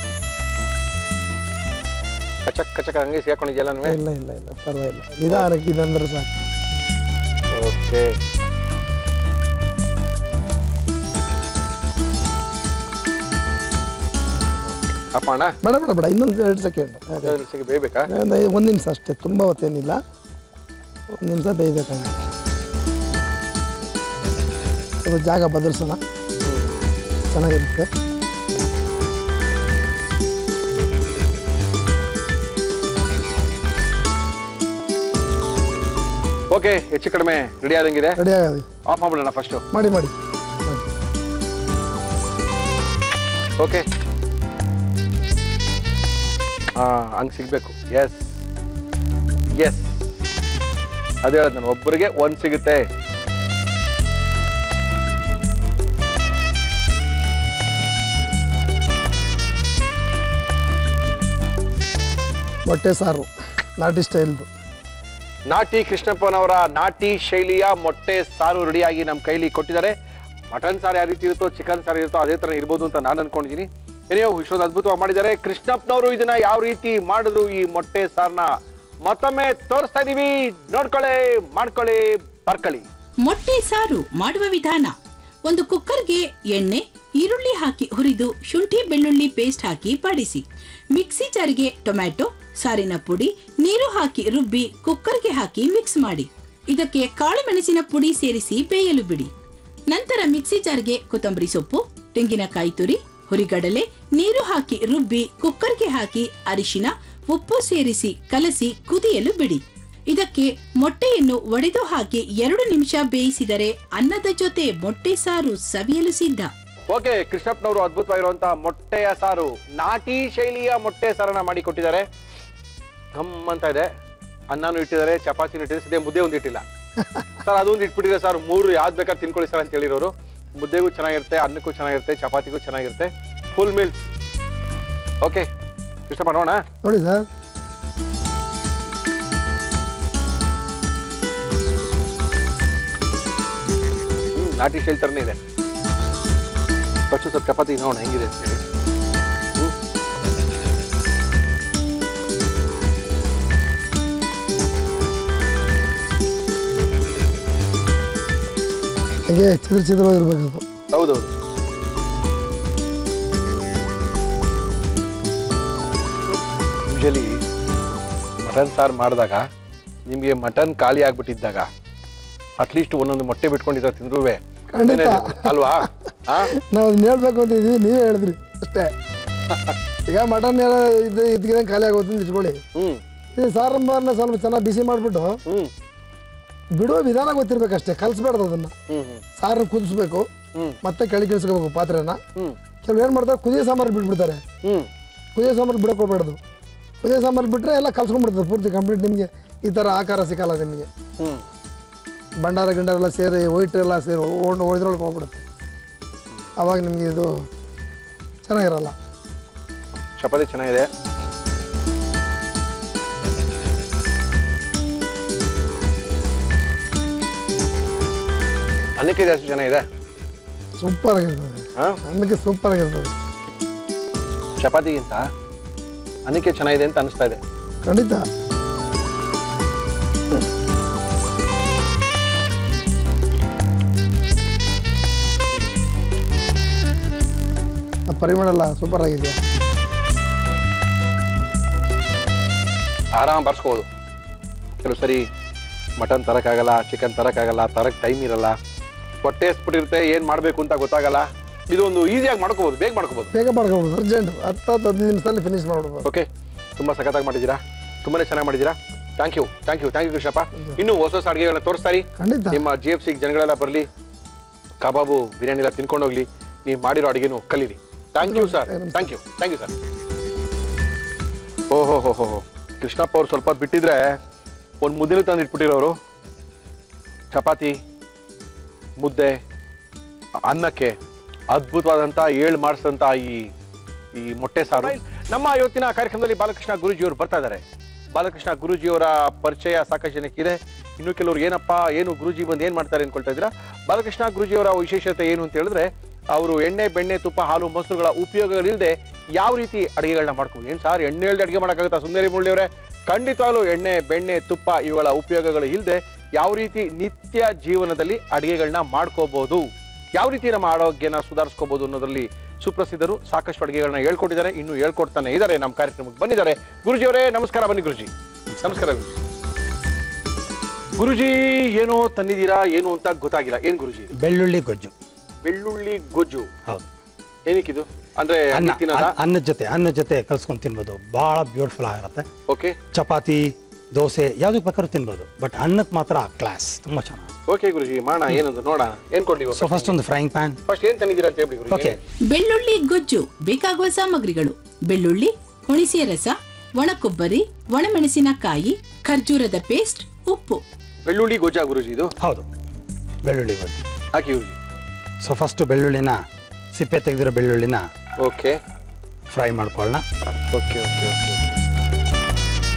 ಕಚಕ್ ಕಚಕ್ ಹಂಗೆ ಸೇರ್ಕೊಂಡಿದ್ಯಲ್ಲ ಇಲ್ಲ ಇಲ್ಲ ಇಲ್ಲ ಪರವಾಗಿಲ್ಲ ನಿಧಾನಕ್ಕೆ ಇದಂದ್ರೆ ಸಾಕು ಓಕೆ ಅಪ್ಪ ಅಣ್ಣ ಬೇಡ ಬೇಡ ಬೇಡ ಇನ್ನೊಂದು ಎರಡು ಸೆಕೆಂಡ್ ಒಂದು ಬೇಯಬೇಕಾ ಒಂದು ನಿಮಿಷ ಅಷ್ಟೇ ತುಂಬ ಹೊತ್ತೇನಿಲ್ಲ ಒಂದು ನಿಮಿಷ ಬೇಯಬೇಕಾಗುತ್ತೆ ಅದು ಜಾಗ ಬದಲಿಸೋಣ ಚೆನ್ನಾಗಿರುತ್ತೆ ಓಕೆ ಹೆಚ್ಚು ಕಡಿಮೆ ರೆಡಿ ಆದಂಗಿದೆ ರೆಡಿ ಆಗೋದು ಆಫ್ ಮಾಡ್ಬಿಡೋಣ ಫಸ್ಟ್ ಮಾಡಿ ಮಾಡಿ ಓಕೆ ಹಾ ಹಂಗೆ ಸಿಗ್ಬೇಕು ಎಸ್ ಎಸ್ ಅದೇ ಹೇಳದ್ ನಾನು ಒಬ್ಬರಿಗೆ ಒಂದ್ ಸಿಗುತ್ತೆ ಮೊಟ್ಟೆ ಸಾರು ನಾಟಿ ಸ್ಟೈಲ್ದು ನಾಟಿ ಕೃಷ್ಣಪ್ಪನವರ ನಾಟಿ ಶೈಲಿಯ ಮೊಟ್ಟೆ ಸಾರು ರೆಡಿಯಾಗಿ ನಮ್ಮ ಕೈಲಿ ಕೊಟ್ಟಿದ್ದಾರೆ ಮಟನ್ ಸಾರು ಯಾವ ರೀತಿ ಇರುತ್ತೋ ಚಿಕನ್ ಸಾರು ಇರುತ್ತೋ ಅದೇ ತರ ಇರ್ಬೋದು ಅಂತ ನಾನು ಅನ್ಕೊಂಡಿದ್ದೀನಿ ಏನೇಯೋ ಇಷ್ಟೊಂದು ಅದ್ಭುತವಾಗಿ ಮಾಡಿದ್ದಾರೆ ಕೃಷ್ಣಪ್ಪನವರು ಇದನ್ನ ಯಾವ ರೀತಿ ಮಾಡಿದ್ರು ಈ ಮೊಟ್ಟೆ ಸಾರನ್ನ ಮತ್ತೊಮ್ಮೆ ತೋರಿಸ್ತಾ ಇದೀವಿ ನೋಡ್ಕೊಳ್ಳಿ ಮಾಡ್ಕೊಳ್ಳಿ ಬರ್ಕೊಳ್ಳಿ ಮೊಟ್ಟೆ ಸಾರು ಮಾಡುವ ವಿಧಾನ ಒಂದು ಕುಕ್ಕರ್ಗೆ ಎಣ್ಣೆ ಈರುಳ್ಳಿ ಹಾಕಿ ಹುರಿದು ಶುಂಠಿ ಬೆಳ್ಳುಳ್ಳಿ ಪೇಸ್ಟ್ ಹಾಕಿ ಬಾಡಿಸಿ ಮಿಕ್ಸಿ ಜಾರಿಗೆ ಟೊಮ್ಯಾಟೊ ಸಾರಿನ ಪುಡಿ ನೀರು ಹಾಕಿ ರುಬ್ಬಿ ಕುಕ್ಕರ್ಗೆ ಹಾಕಿ ಮಿಕ್ಸ್ ಮಾಡಿ ಇದಕ್ಕೆ ಕಾಳು ಮೆಣಸಿನ ಪುಡಿ ಸೇರಿಸಿ ಬೇಯಲು ಬಿಡಿ ನಂತರ ಮಿಕ್ಸಿ ಜಾರ್ಗೆ ಕೊತ್ತಂಬರಿ ಸೊಪ್ಪು ತೆಂಗಿನಕಾಯಿ ತುರಿ ಹುರಿಗಡಲೆ ನೀರು ಹಾಕಿ ರುಬ್ಬಿ ಕುಕ್ಕರ್ಗೆ ಹಾಕಿ ಅರಿಶಿನ ಉಪ್ಪು ಸೇರಿಸಿ ಕಲಸಿ ಕುದಿಯಲು ಬಿಡಿ ಇದಕ್ಕೆ ಮೊಟ್ಟೆಯನ್ನು ಒಡೆದು ಹಾಕಿ ಎರಡು ನಿಮಿಷ ಬೇಯಿಸಿದರೆ ಅನ್ನದ ಜೊತೆ ಮೊಟ್ಟೆ ಸಾರು ಸವಿಯಲು ಸಿದ್ಧ ಓಕೆ ಕೃಷ್ಣಪ್ಪನವರು ಅದ್ಭುತವಾಗಿರುವಂತಹ ಮೊಟ್ಟೆಯ ಸಾರು ನಾಟಿ ಶೈಲಿಯ ಮೊಟ್ಟೆ ಸಾರನ್ನ ಮಾಡಿ ಕೊಟ್ಟಿದ್ದಾರೆ ಅಂತ ಇದೆ ಅನ್ನನೂ ಇಟ್ಟಿದ್ದಾರೆ ಚಪಾತಿನೂ ಇಟ್ಟಿದ್ದಾರೆ ಸದ್ಯ ಮುದ್ದೆ ಒಂದು ಇಟ್ಟಿಲ್ಲ ಸರ್ ಅದೊಂದು ಇಟ್ಬಿಟ್ಟಿದೆ ಸರ್ ಮೂರು ಯಾವ್ದು ಬೇಕಾದ್ರೆ ತಿನ್ಕೊಳ್ಳಿ ಸರ್ ಅಂತ ಹೇಳಿರೋರು ಮುದ್ದೆಗೂ ಚೆನ್ನಾಗಿರುತ್ತೆ ಅನ್ನಕ್ಕೂ ಚೆನ್ನಾಗಿರುತ್ತೆ ಚಪಾತಿಗೂ ಚೆನ್ನಾಗಿರುತ್ತೆ ಫುಲ್ ಮೀಲ್ಸ್ ಓಕೆ ಇಷ್ಟ ಮಾಡೋಣ ನೋಡಿ ಸರ್ ಹ್ಮ್, ನಾಟಿ ಶೈಲಿ ಥರನೇ ಇದೆ ಫಸ್ಟ್ ಸ್ವಲ್ಪ ಚಪಾತಿ ನೋಡೋಣ ಹೆಂಗಿದೆ ಅಂತ ಹೇಳಿ ಹ್ಮ್. ಹಾಗೆ ಚಿದ್ರ ಚಿತ್ರವಾಗಿರ್ಬೇಕು ಹೌದೌದು ಯೂಶಲಿ ಮಟನ್ ಸಾರು ಮಾಡಿದಾಗ ನಿಮಗೆ ಮಟನ್ ಖಾಲಿ ಆಗ್ಬಿಟ್ಟಿದ್ದಾಗ ಅಟ್ಲೀಸ್ಟ್ ಒಂದೊಂದು ಮೊಟ್ಟೆ ಬಿಟ್ಕೊಂಡಿದ್ರೆ ತಿಂದ್ರೂ ಖಂಡಿತ. ಅಲ್ವಾ ಹಾ ನಾವು ಅದನ್ನ ಹೇಳ್ಬೇಕು ಅಂತ ಇದೀವಿ ನೀವೇ ಹೇಳಿದ್ರಿ ಅಷ್ಟೇ ಈಗ ಮಟನ್ ಎಲ್ಲ ಇದು ಇದ್ಕಿದಂಗೆ ಖಾಲಿ ಆಗೋದು ಅಂತ ಇಟ್ಕೊಳ್ಳಿ ಹ್ಮ್ ಇದು ಸಾರಂಬಾರನ್ನ ಸ್ವಲ್ಪ ಚೆನ್ನಾಗಿ ಬಿಸಿ ಮಾಡಿಬಿಟ್ಟು ಹ್ಮ್ ಬಿಡುವ ವಿಧಾನ ಗೊತ್ತಿರ್ಬೇಕಷ್ಟೇ ಕಲಿಸ್ಬಾರ್ದು ಅದನ್ನ ಹ್ಮ್ ಹ್ಮ್ ಸಾರನ್ನ ಕುದಿಸ್ಬೇಕು ಹ್ಮ್. ಮತ್ತೆ ಕೆಳಗೆ ಇಳಿಸ್ಕೋಬೇಕು ಪಾತ್ರೆನ ಹ್ಮ್ ಕೆಲವು ಏನು ಮಾಡ್ತಾರೆ ಕುದಿಯೋ ಸಾಂಬಾರು ಬಿಟ್ಬಿಡ್ತಾರೆ ಹ್ಮ್ ಕುದಿಯೋ ಸಾಂಬಾರು ಬಿಡಕ್ಕೆ ಹೋಗ್ಬಾರ್ದು ಕುದಿಯೋ ಸಾಂಬಾರು ಬಿಟ್ಟರೆ ಎಲ್ಲ ಕಲ್ಸ್ಕೊಂಡ್ಬಿಡ್ತದೆ ಪೂರ್ತಿ ಕಂಪ್ಲೀಟ್ ನಿಮಗೆ ಈ ಥರ ಆಕಾರ ಸಿಕ್ಕಲ್ಲ ನಿಮಗೆ ಹ್ಮ್ ಭಂಡಾರ ಗಿಂಡಾರ ಎಲ್ಲ ಸೇರಿ ವೈಟ್ ಎಲ್ಲ ಸೇರಿ ಓಡ್ ಒಳಗೆ ಹೋಗ್ಬಿಡುತ್ತೆ ಆವಾಗ ನಿಮಗೆ ಇದು ಚೆನ್ನಾಗಿರಲ್ಲ ಚಪಾತಿ ಚೆನ್ನಾಗಿದೆ ಅನ್ನಕ್ಕೆ ಜಾಸ್ತಿ ಚೆನ್ನಾಗಿದೆ ಸೂಪರ್ ಆಗಿರ್ತದೆ ಹಾ ಅನ್ನಕ್ಕೆ ಸೂಪರ್ ಆಗಿರ್ತದೆ ಚಪಾತಿಗಿಂತ ಅನ್ನಕ್ಕೆ ಚೆನ್ನಾಗಿದೆ ಅಂತ ಅನಿಸ್ತಾ ಇದೆ ಖಂಡಿತ ಆ ಪರಿಮಳ ಎಲ್ಲ ಸೂಪರ್ ಆಗಿದೆ ಆರಾಮ್ ಬರ್ಸ್ಬೋದು ಕೆಲವು ಸರಿ ಮಟನ್ ತರಕ್ಕಾಗಲ್ಲ ಚಿಕನ್ ತರಕ್ಕಾಗಲ್ಲ ತರಕ್ ಟೈಮ್ ಇರಲ್ಲ ಹೊಟ್ಟೆ ಹಸ್ಬಿಟ್ಟಿರುತ್ತೆ ಏನು ಮಾಡಬೇಕು ಅಂತ ಗೊತ್ತಾಗಲ್ಲ ಇದೊಂದು ಈಸಿಯಾಗಿ ಮಾಡ್ಕೋಬೋದು ಬೇಗ ಮಾಡ್ಕೋಬೋದು ಬೇಗ ಮಾಡ್ಕೊಬೋದು ಅರ್ಜೆಂಟ್ ಹತ್ತು ಹತ್ತು ಹದಿನೈದು ನಿಮಿಷದಲ್ಲಿ ಫಿನಿಶ್ ಮಾಡ್ಬಿಡ್ಬೋದು ಓಕೆ ತುಂಬ ಸಖತ್ತಾಗಿ ಮಾಡಿದ್ದೀರಾ ತುಂಬಾನೇ ಚೆನ್ನಾಗಿ ಮಾಡಿದ್ದೀರಾ thank you thank you thank you Krishnappa ಇನ್ನೂ ಹೊಸ ಹೊಸ ಅಡುಗೆಗಳನ್ನ ತೋರಿಸ್ತಾರಿ ಖಂಡಿತ ನಿಮ್ಮ ಜಿ ಎಫ್ ಸಿ ಜನಗಳೆಲ್ಲ ಬರಲಿ ಕಬಾಬು ಬಿರಿಯಾನಿ ಎಲ್ಲ ತಿನ್ಕೊಂಡು ಹೋಗ್ಲಿ ನೀವು ಮಾಡಿರೋ ಅಡುಗೆನೂ ಕಲೀರಿ thank you sir thank you thank you sir ಓಹೋ ಹೋ ಹೋ ಹೋ ಕೃಷ್ಣಪ್ಪ ಅವ್ರು ಸ್ವಲ್ಪ ಬಿಟ್ಟಿದ್ರೆ ಒಂದು ಮುದ್ದೆನೂ ತಂದು ಇಟ್ಬಿಟ್ಟಿರೋರು ಚಪಾತಿ ಮುದ್ದೆ ಅನ್ನಕ್ಕೆ ಅದ್ಭುತವಾದಂಥ ಏಳು ಮಾಡಿಸಿದಂಥ ಈ ಈ ಮೊಟ್ಟೆ ಸಾರು ನಮ್ಮ ಇವತ್ತಿನ ಕಾರ್ಯಕ್ರಮದಲ್ಲಿ ಬಾಲಕೃಷ್ಣ ಗುರೂಜಿಯವರು ಬರ್ತಾ ಇದ್ದಾರೆ ಬಾಲಕೃಷ್ಣ ಗುರೂಜಿಯವರ ಪರಿಚಯ ಸಾಕಷ್ಟು ಜನಕ್ಕೆ ಇದೆ ಇನ್ನು ಕೆಲವರು ಏನಪ್ಪ ಏನು ಗುರೂಜಿ ಬಂದು ಏನು ಮಾಡ್ತಾರೆ ಅನ್ಕೊಳ್ತಾ ಇದ್ದೀರಾ ಬಾಲಕೃಷ್ಣ ಗುರೂಜಿಯವರ ವಿಶೇಷತೆ ಏನು ಅಂತ ಹೇಳಿದ್ರೆ ಅವರು ಎಣ್ಣೆ ಬೆಣ್ಣೆ ತುಪ್ಪ ಹಾಲು ಮೊಸರುಗಳ ಉಪಯೋಗಗಳಿಲ್ಲದೆ ಯಾವ ರೀತಿ ಅಡುಗೆಗಳನ್ನ ಮಾಡ್ಕೊಂಡು ಏನು ಸಾರ್ ಎಣ್ಣೆ ಇಲ್ಲದೆ ಅಡುಗೆ ಮಾಡೋಕ್ಕಾಗುತ್ತಾ ಸುಂದರಿ ಮುಳ್ಳಿಯವರೇ ಖಂಡಿತವಾಗ್ಲೂ ಎಣ್ಣೆ ಬೆಣ್ಣೆ ತುಪ್ಪ ಇವುಗಳ ಉಪಯೋಗಗಳು ಇಲ್ಲದೆ ಯಾವ ರೀತಿ ನಿತ್ಯ ಜೀವನದಲ್ಲಿ ಅಡುಗೆಗಳನ್ನ ಮಾಡ್ಕೋಬಹುದು ಯಾವ ರೀತಿ ನಮ್ಮ ಆರೋಗ್ಯನ ಸುಧಾರಿಸ್ಕೋಬಹುದು ಅನ್ನೋದ್ರಲ್ಲಿ ಸುಪ್ರಸಿದ್ಧರು ಸಾಕಷ್ಟು ಅಡುಗೆಗಳನ್ನ ಹೇಳ್ಕೊಟ್ಟಿದ್ದಾರೆ ಇನ್ನು ಹೇಳ್ಕೊಡ್ತಾನೆ ಇದ್ದಾರೆ ನಮ್ಮ ಕಾರ್ಯಕ್ರಮಕ್ಕೆ ಬಂದಿದ್ದಾರೆ ಗುರುಜಿಯವರೇ ನಮಸ್ಕಾರ ಬನ್ನಿ ಗುರುಜಿ ನಮಸ್ಕಾರ ಗುರುಜಿ ಗುರುಜಿ ಏನೋ ತಂದಿದ್ದೀರಾ ಏನು ಅಂತ ಗೊತ್ತಾಗಿಲ್ಲ ಏನ್ ಗುರುಜಿ ಇದು? ಬೆಳ್ಳುಳ್ಳಿ ಗೊಜ್ಜು ಬೆಳ್ಳುಳ್ಳಿ ಗೊಜ್ಜು ಹೌದು ಏನಕ್ಕಿದು ಅಂದ್ರೆ ಅನ್ನ ತಿನ್ನದ ಅನ್ನ- ಅನ್ನದ ಜೊತೆ ಅನ್ನದ ಜೊತೆ ಕಲ್ಸ್ಕೊಂಡು ತಿನ್ಬೋದು ಭಾಳ ಬ್ಯೂಟಿಫುಲ್ ಆಗಿರುತ್ತೆ ಓಕೆ ಚಪಾತಿ ದೋಸೆ ಯಾವ್ದಕ್ಕೆ ಬೇಕಾದ್ರೂ ತಿನ್ಬೋದು ಬಟ್ ಅನ್ನಕ್ಕೆ ಮಾತ್ರ ಕ್ಲಾಸ್ ತುಂಬ ಚೆನ್ನಾಗಿ ಓಕೆ ಗುರುಜಿ ಮಾಡೋಣ ಏನಂತ ನೋಡೋಣ ಏನ್ ಕೊಂಡಿ ಸೊ ಫಸ್ಟ್ ಒಂದು ಫ್ರೈಯಿಂಗ್ ಪ್ಯಾನ್ ಫಸ್ಟ್ ಏನ್ ತಂದಿದ್ದೀರಾ ಅಂತ ಹೇಳಿ ಗುರುಜಿ ಓಕೆ ಬೆಳ್ಳುಳ್ಳಿ ಗೊಜ್ಜು ಬೇಕಾಗುವ ಸಾಮಗ್ರಿಗಳು ಬೆಳ್ಳುಳ್ಳಿ ಹುಣಿಸೆಯ ರಸ ಒಣ ಕೊಬ್ಬರಿ ಒಣಮೆಣಸಿನಕಾಯಿ ಖರ್ಜೂರದ ಪೇಸ್ಟ್ ಉಪ್ಪು ಬೆಳ್ಳುಳ್ಳಿ ಗೊಜ್ಜಾ ಗುರುಜಿ ಇದು ಹೌದು ಬೆಳ್ಳುಳ್ಳಿ ಗೊಜ್ಜು ಹಾಕಿ ಗುರುಜಿ ಸೊ ಫಸ್ಟು ಬೆಳ್ಳುಳ್ಳಿನ ಸಿಪ್ಪೆ ತೆಗೆದಿರೋ ಬೆಳ್ಳುಳ್ಳಿನ ಓಕೆ ಫ್ರೈ ಮಾಡ್ಕೊಳ್ಳೋಣ ಓಕೆ ಓಕೆ ಓಕೆ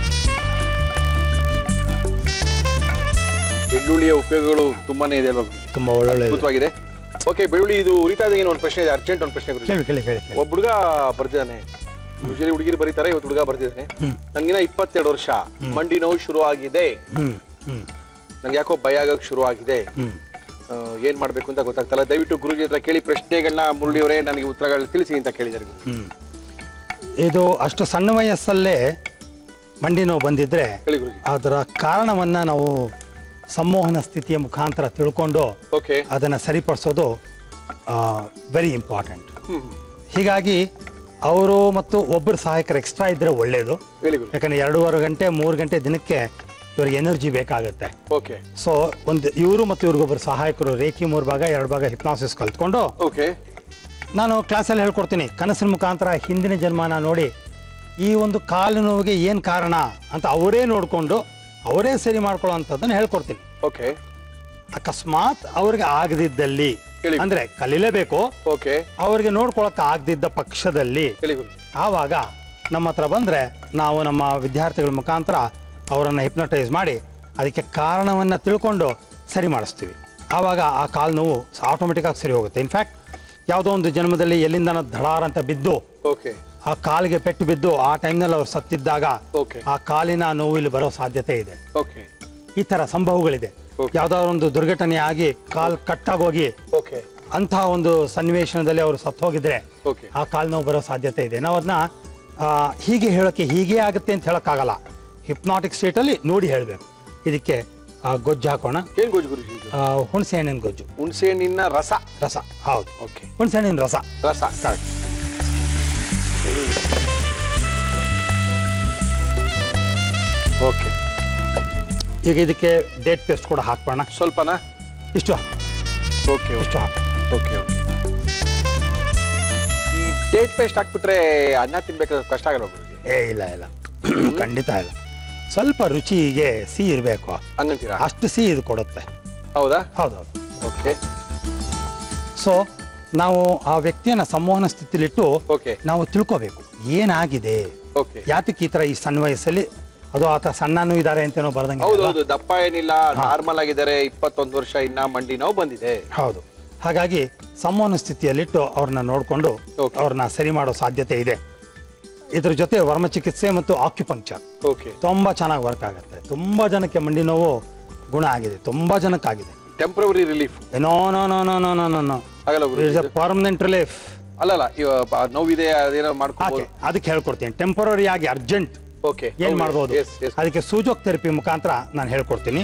ಬೆಳ್ಳುಳ್ಳಿಯ ಉಪಯೋಗಗಳು ತುಂಬಾನೇ ಇದೆ ಅಲ್ವಾ ಗುರುಜಿ? ತುಂಬ ಒಳ್ಳೊಳ್ಳೆ ಅದ್ಭುತವಾಗಿದೆ ಓಕೆ ಬೆಳ್ಳುಳ್ಳಿ ಇದು ಉರಿತಾ ಇದ್ದಂಗೆ ಒಂದು ಪ್ರಶ್ನೆ ಇದೆ ಅರ್ಜೆಂಟ್ ಒಂದು ಪ್ರಶ್ನೆ ಗುರುಜಿ ಕೇಳಿ ಕೇಳಿ ಕೇಳಿ ಕೇಳಿ ಒಬ್ಬ ಹುಡುಗ ಬರ್ದಿದ್ದಾನೆ ಯೂಶಲಿ ಹುಡುಗಿರು ಬರೀತಾರೆ ಇವತ್ತು ಹುಡುಗ ಬರ್ದಿದ್ದಾನೆ ನಂಗಿನ ಇಪ್ಪತ್ತೆರಡು ವರ್ಷ ಮಂಡಿ ನೋವು ಶುರು ಆಗಿದೆ ಹ್ಮ್ ಹ್ಮ್ ನಂಗೆ ಯಾಕೋ ಭಯ ಆಗಕ್ ಶುರು ಆಗಿದೆ ಹ್ಮ್ ಆ, ಏನ್ ಮಾಡ್ಬೇಕು ಅಂತ ಗೊತ್ತಾಗ್ತಲ್ಲ ದಯವಿಟ್ಟು ಗುರುಜಿ ಹತ್ರ ಕೇಳಿ ಪ್ರಶ್ನೆಗಳನ್ನ ಮುರಳಿಯವರೇ ನನಗೆ ಉತ್ತರಗಳು ತಿಳಿಸಿ ಅಂತ ಕೇಳಿದ್ದಾರೆ ಗುರುಜಿ. ಹ್ಮ್ ಇದು ಅಷ್ಟು ಸಣ್ಣ ವಯಸ್ಸಲ್ಲೇ ಮಂಡಿ ನೋವು ಬಂದಿದ್ರೆ ಹೇಳಿ ಗುರುಜಿ ಅದರ ಕಾರಣವನ್ನ ನಾವು ಸಂಮೋಹನ ಸ್ಥಿತಿಯ ಮುಖಾಂತರ ತಿಳ್ಕೊಂಡು ಓಕೆ ಅದನ್ನು ಸರಿಪಡಿಸೋದು ವೆರಿ ಇಂಪಾರ್ಟೆಂಟ್ ಹ್ಮ್ ಹೀಗಾಗಿ ಅವರು ಮತ್ತು ಒಬ್ಬರು ಸಹಾಯಕರು ಎಕ್ಸ್ಟ್ರಾ ಇದ್ರೆ ಒಳ್ಳೆಯದು ಹೇಳಿ ಗುರುಜಿ ಯಾಕಂದ್ರೆ ಎರಡೂವರೆ ಗಂಟೆ ಮೂರು ಗಂಟೆ ದಿನಕ್ಕೆ ಇವ್ರಿಗೆ ಎನರ್ಜಿ ಬೇಕಾಗುತ್ತೆ ಓಕೆ ಸೊ ಒಂದು ಇವರು ಮತ್ತು ಇವ್ರಿಗೊಬ್ಬರು ಸಹಾಯಕರು ರೇಖಿ ಮೂರು ಭಾಗ ಎರಡು ಭಾಗ ಹಿಪ್ನಾಸಿಸ್ ಕಲ್ತ್ಕೊಂಡು ಓಕೆ ನಾನು ಕ್ಲಾಸಲ್ಲಿ ಹೇಳ್ಕೊಡ್ತೀನಿ ಕನಸಿನ ಮುಖಾಂತರ ಹಿಂದಿನ ಜನ್ಮನ ನೋಡಿ ಈ ಒಂದು ಕಾಲು ನೋವಿಗೆ ಏನು ಕಾರಣ ಅಂತ ಅವರೇ ನೋಡಿಕೊಂಡು ಅವರೇ ಸರಿ ಮಾಡ್ಕೊಳ್ಳೋ ಅಂಥದ್ದನ್ನು ಹೇಳ್ಕೊಡ್ತೀನಿ ಓಕೆ ಅಕಸ್ಮಾತ್ ಅವ್ರಿಗೆ ಆಗದಿದ್ದಲ್ಲಿ ಹೇಳಿ. ಅಂದ್ರೆ ಕಲೀಲೇಬೇಕು ಓಕೆ ಅವ್ರಿಗೆ ನೋಡ್ಕೊಳಕ್ ಆಗದಿದ್ದ ಪಕ್ಷದಲ್ಲಿ ಹೇಳಿ ಗುರುಜಿ ಆವಾಗ ನಮ್ಮ ಹತ್ರ ಬಂದ್ರೆ ನಾವು ನಮ್ಮ ವಿದ್ಯಾರ್ಥಿಗಳ ಮುಖಾಂತರ ಅವರನ್ನು ಹಿಪ್ನಟೈಸ್ ಮಾಡಿ ಅದಕ್ಕೆ ಕಾರಣವನ್ನ ತಿಳ್ಕೊಂಡು ಸರಿ ಮಾಡಿಸ್ತೀವಿ ಆವಾಗ ಆ ಕಾಲು ನೋವು ಆಟೋಮೆಟಿಕ್ ಆಗಿ ಸರಿ ಹೋಗುತ್ತೆ ಇನ್ಫ್ಯಾಕ್ಟ್ ಯಾವುದೋ ಒಂದು ಜನ್ಮದಲ್ಲಿ ಎಲ್ಲಿಂದ ಧಡಾರ್ ಅಂತ ಬಿದ್ದು ಓಕೆ ಆ ಕಾಲಿಗೆ ಪೆಟ್ಟು ಬಿದ್ದು ಆ ಟೈಮ್ನಲ್ಲಿ ಅವ್ರು ಸತ್ತಿದ್ದಾಗ ಓಕೆ ಆ ಕಾಲಿನ ನೋವು ಇಲ್ಲಿ ಬರೋ ಸಾಧ್ಯತೆ ಇದೆ ಓಕೆ ಈ ತರ ಸಂಭವಗಳಿದೆ Okay. ಯಾವ್ದಾದ್ರು ಒಂದು ದುರ್ಘಟನೆ ಆಗಿ ಕಾಲ್ ಕಟ್ಟಾಗೋಗಿ ಓಕೆ ಅಂತಹ ಒಂದು ಸನ್ನಿವೇಶನದಲ್ಲಿ ಅವರು ಸತ್ತು ಹೋಗಿದ್ರೆ ಓಕೆ ಆ ಕಾಲು ನೋವು ಬರೋ ಸಾಧ್ಯತೆ ಇದೆ ನಾವು ಅದನ್ನ ಹೀಗೆ ಹೇಳೋಕ್ಕೆ ಹೀಗೆ ಆಗುತ್ತೆ ಅಂತ ಹೇಳೋಕ್ಕಾಗಲ್ಲ ಹಿಪ್ನಾಟಿಕ್ ಸ್ಟೇಟಲ್ಲಿ ನೋಡಿ ಹೇಳಬೇಕು ಇದಕ್ಕೆ ಆ, ಗೊಜ್ಜು ಹಾಕೋಣ ಏನ್ ಗೊಜ್ಜು ಗುರುಜಿ ಇದು ಆ, ಹುಣಸೆ ಹಣ್ಣಿನ ಗೊಜ್ಜು ಹುಣಸೆ ಹಣ್ಣಿನ ರಸ ರಸ ಹೌದು ಓಕೆ ಹುಣಸೆ ಹಣ್ಣಿನ ರಸ ರಸ ಕರೆಕ್ಟ್ ಓಕೆ ಈಗ ಇದಕ್ಕೆ ಡೇಟ್ ಪೇಸ್ಟ್ ಕೂಡ ಹಾಕೋಣ ಸ್ವಲ್ಪನಾ ಇಷ್ಟು ಹಾಕು, ಓಕೆ ಇಷ್ಟು ಹಾಕು ಓಕೆ ಓಕೆ ಈ ಡೇಟ್ ಪೇಸ್ಟ್ ಹಾಕ್ಬಿಟ್ರೆ ಅನ್ನ ತಿನ್ಬೇಕಾದ್ರೆ ಕಷ್ಟ ಆಗಲ್ಲ ಗುರುಜಿ ಏ ಇಲ್ಲ ಇಲ್ಲ ಖಂಡಿತ ಇಲ್ಲ ಸ್ವಲ್ಪ ರುಚಿಗೆ ಸಿಹಿ ಇರಬೇಕು ಹಂಗಂತೀರಾ ಅಷ್ಟು ಸಿಹಿ ಇದು ಕೊಡುತ್ತೆ ಹೌದಾ ಹೌದೌದು ಓಕೆ ಸೊ ನಾವು ಆ ವ್ಯಕ್ತಿಯನ್ನ ಸಂವಹನ ಸ್ಥಿತಿಲಿಟ್ಟು ಓಕೆ ನಾವು ತಿಳ್ಕೋಬೇಕು ಏನಾಗಿದೆ ಓಕೆ ಯಾತಕ್ಕೆ ಈ ಥರ ಈ ಸಣ್ಣ ವಯಸ್ಸಲ್ಲಿ ಅದು ಆತ ಸಣ್ಣನೂ ಇದ್ದಾರೆ ಅಂತೇನೋ ಬರ್ದಂಗೆ ಹೌದು ಅಲ್ವಾ? ಹೌದು ದಪ್ಪ ಏನಿಲ್ಲ ನಾರ್ಮಲ್ ಆಗಿದ್ದಾರೆ ಇಪ್ಪತ್ತೊಂದು ವರ್ಷ ಇನ್ನ ಮಂಡಿ ನೋವು ಬಂದಿದೆ ಹೌದು ಹಾಗಾಗಿ ಸಂವಹನ ಸ್ಥಿತಿಯಲ್ಲಿಟ್ಟು ಅವ್ರನ್ನ ನೋಡಿಕೊಂಡು Okay. ಅವ್ರನ್ನ ಸರಿ ಮಾಡೋ ಸಾಧ್ಯತೆ ಇದೆ ಇದ್ರ ಜೊತೆ ವರ್ಮ ಚಿಕಿತ್ಸೆ ಮತ್ತು ಆಕ್ಯುಪಂಕ್ಚರ್ ಓಕೆ ತುಂಬ ಚೆನ್ನಾಗಿ ವರ್ಕ್ ಆಗುತ್ತೆ ತುಂಬ ಜನಕ್ಕೆ ಮಂಡಿ ನೋವು ಗುಣ ಆಗಿದೆ ತುಂಬ ಜನಕ್ಕಾಗಿದೆ temporary relief no no no no no no no no ಆಗಲ್ಲ it's Guruji a permanent relief ಅಲ್ಲಲ್ಲ ಇವ ಬ- ನೋವಿದೆ ಅದೇನೋ ಹಾಗೆ ಮಾಡ್ಕೋಬಹುದು ಅದಕ್ಕೆ ಹೇಳ್ಕೊಡ್ತೀನಿ ಟೆಂಪರರಿ ಆಗಿ ಅರ್ಜೆಂಟ್ ಓಕೆ ಏನ್ ಮಾಡ್ಬೋದು ಎಸ್ ಎಸ್ ಅದಕ್ಕೆ ಸೂಜೋಕ್ ಥೆರಪಿ ಮುಖಾಂತರ ನಾನು ಹೇಳ್ಕೊಡ್ತೀನಿ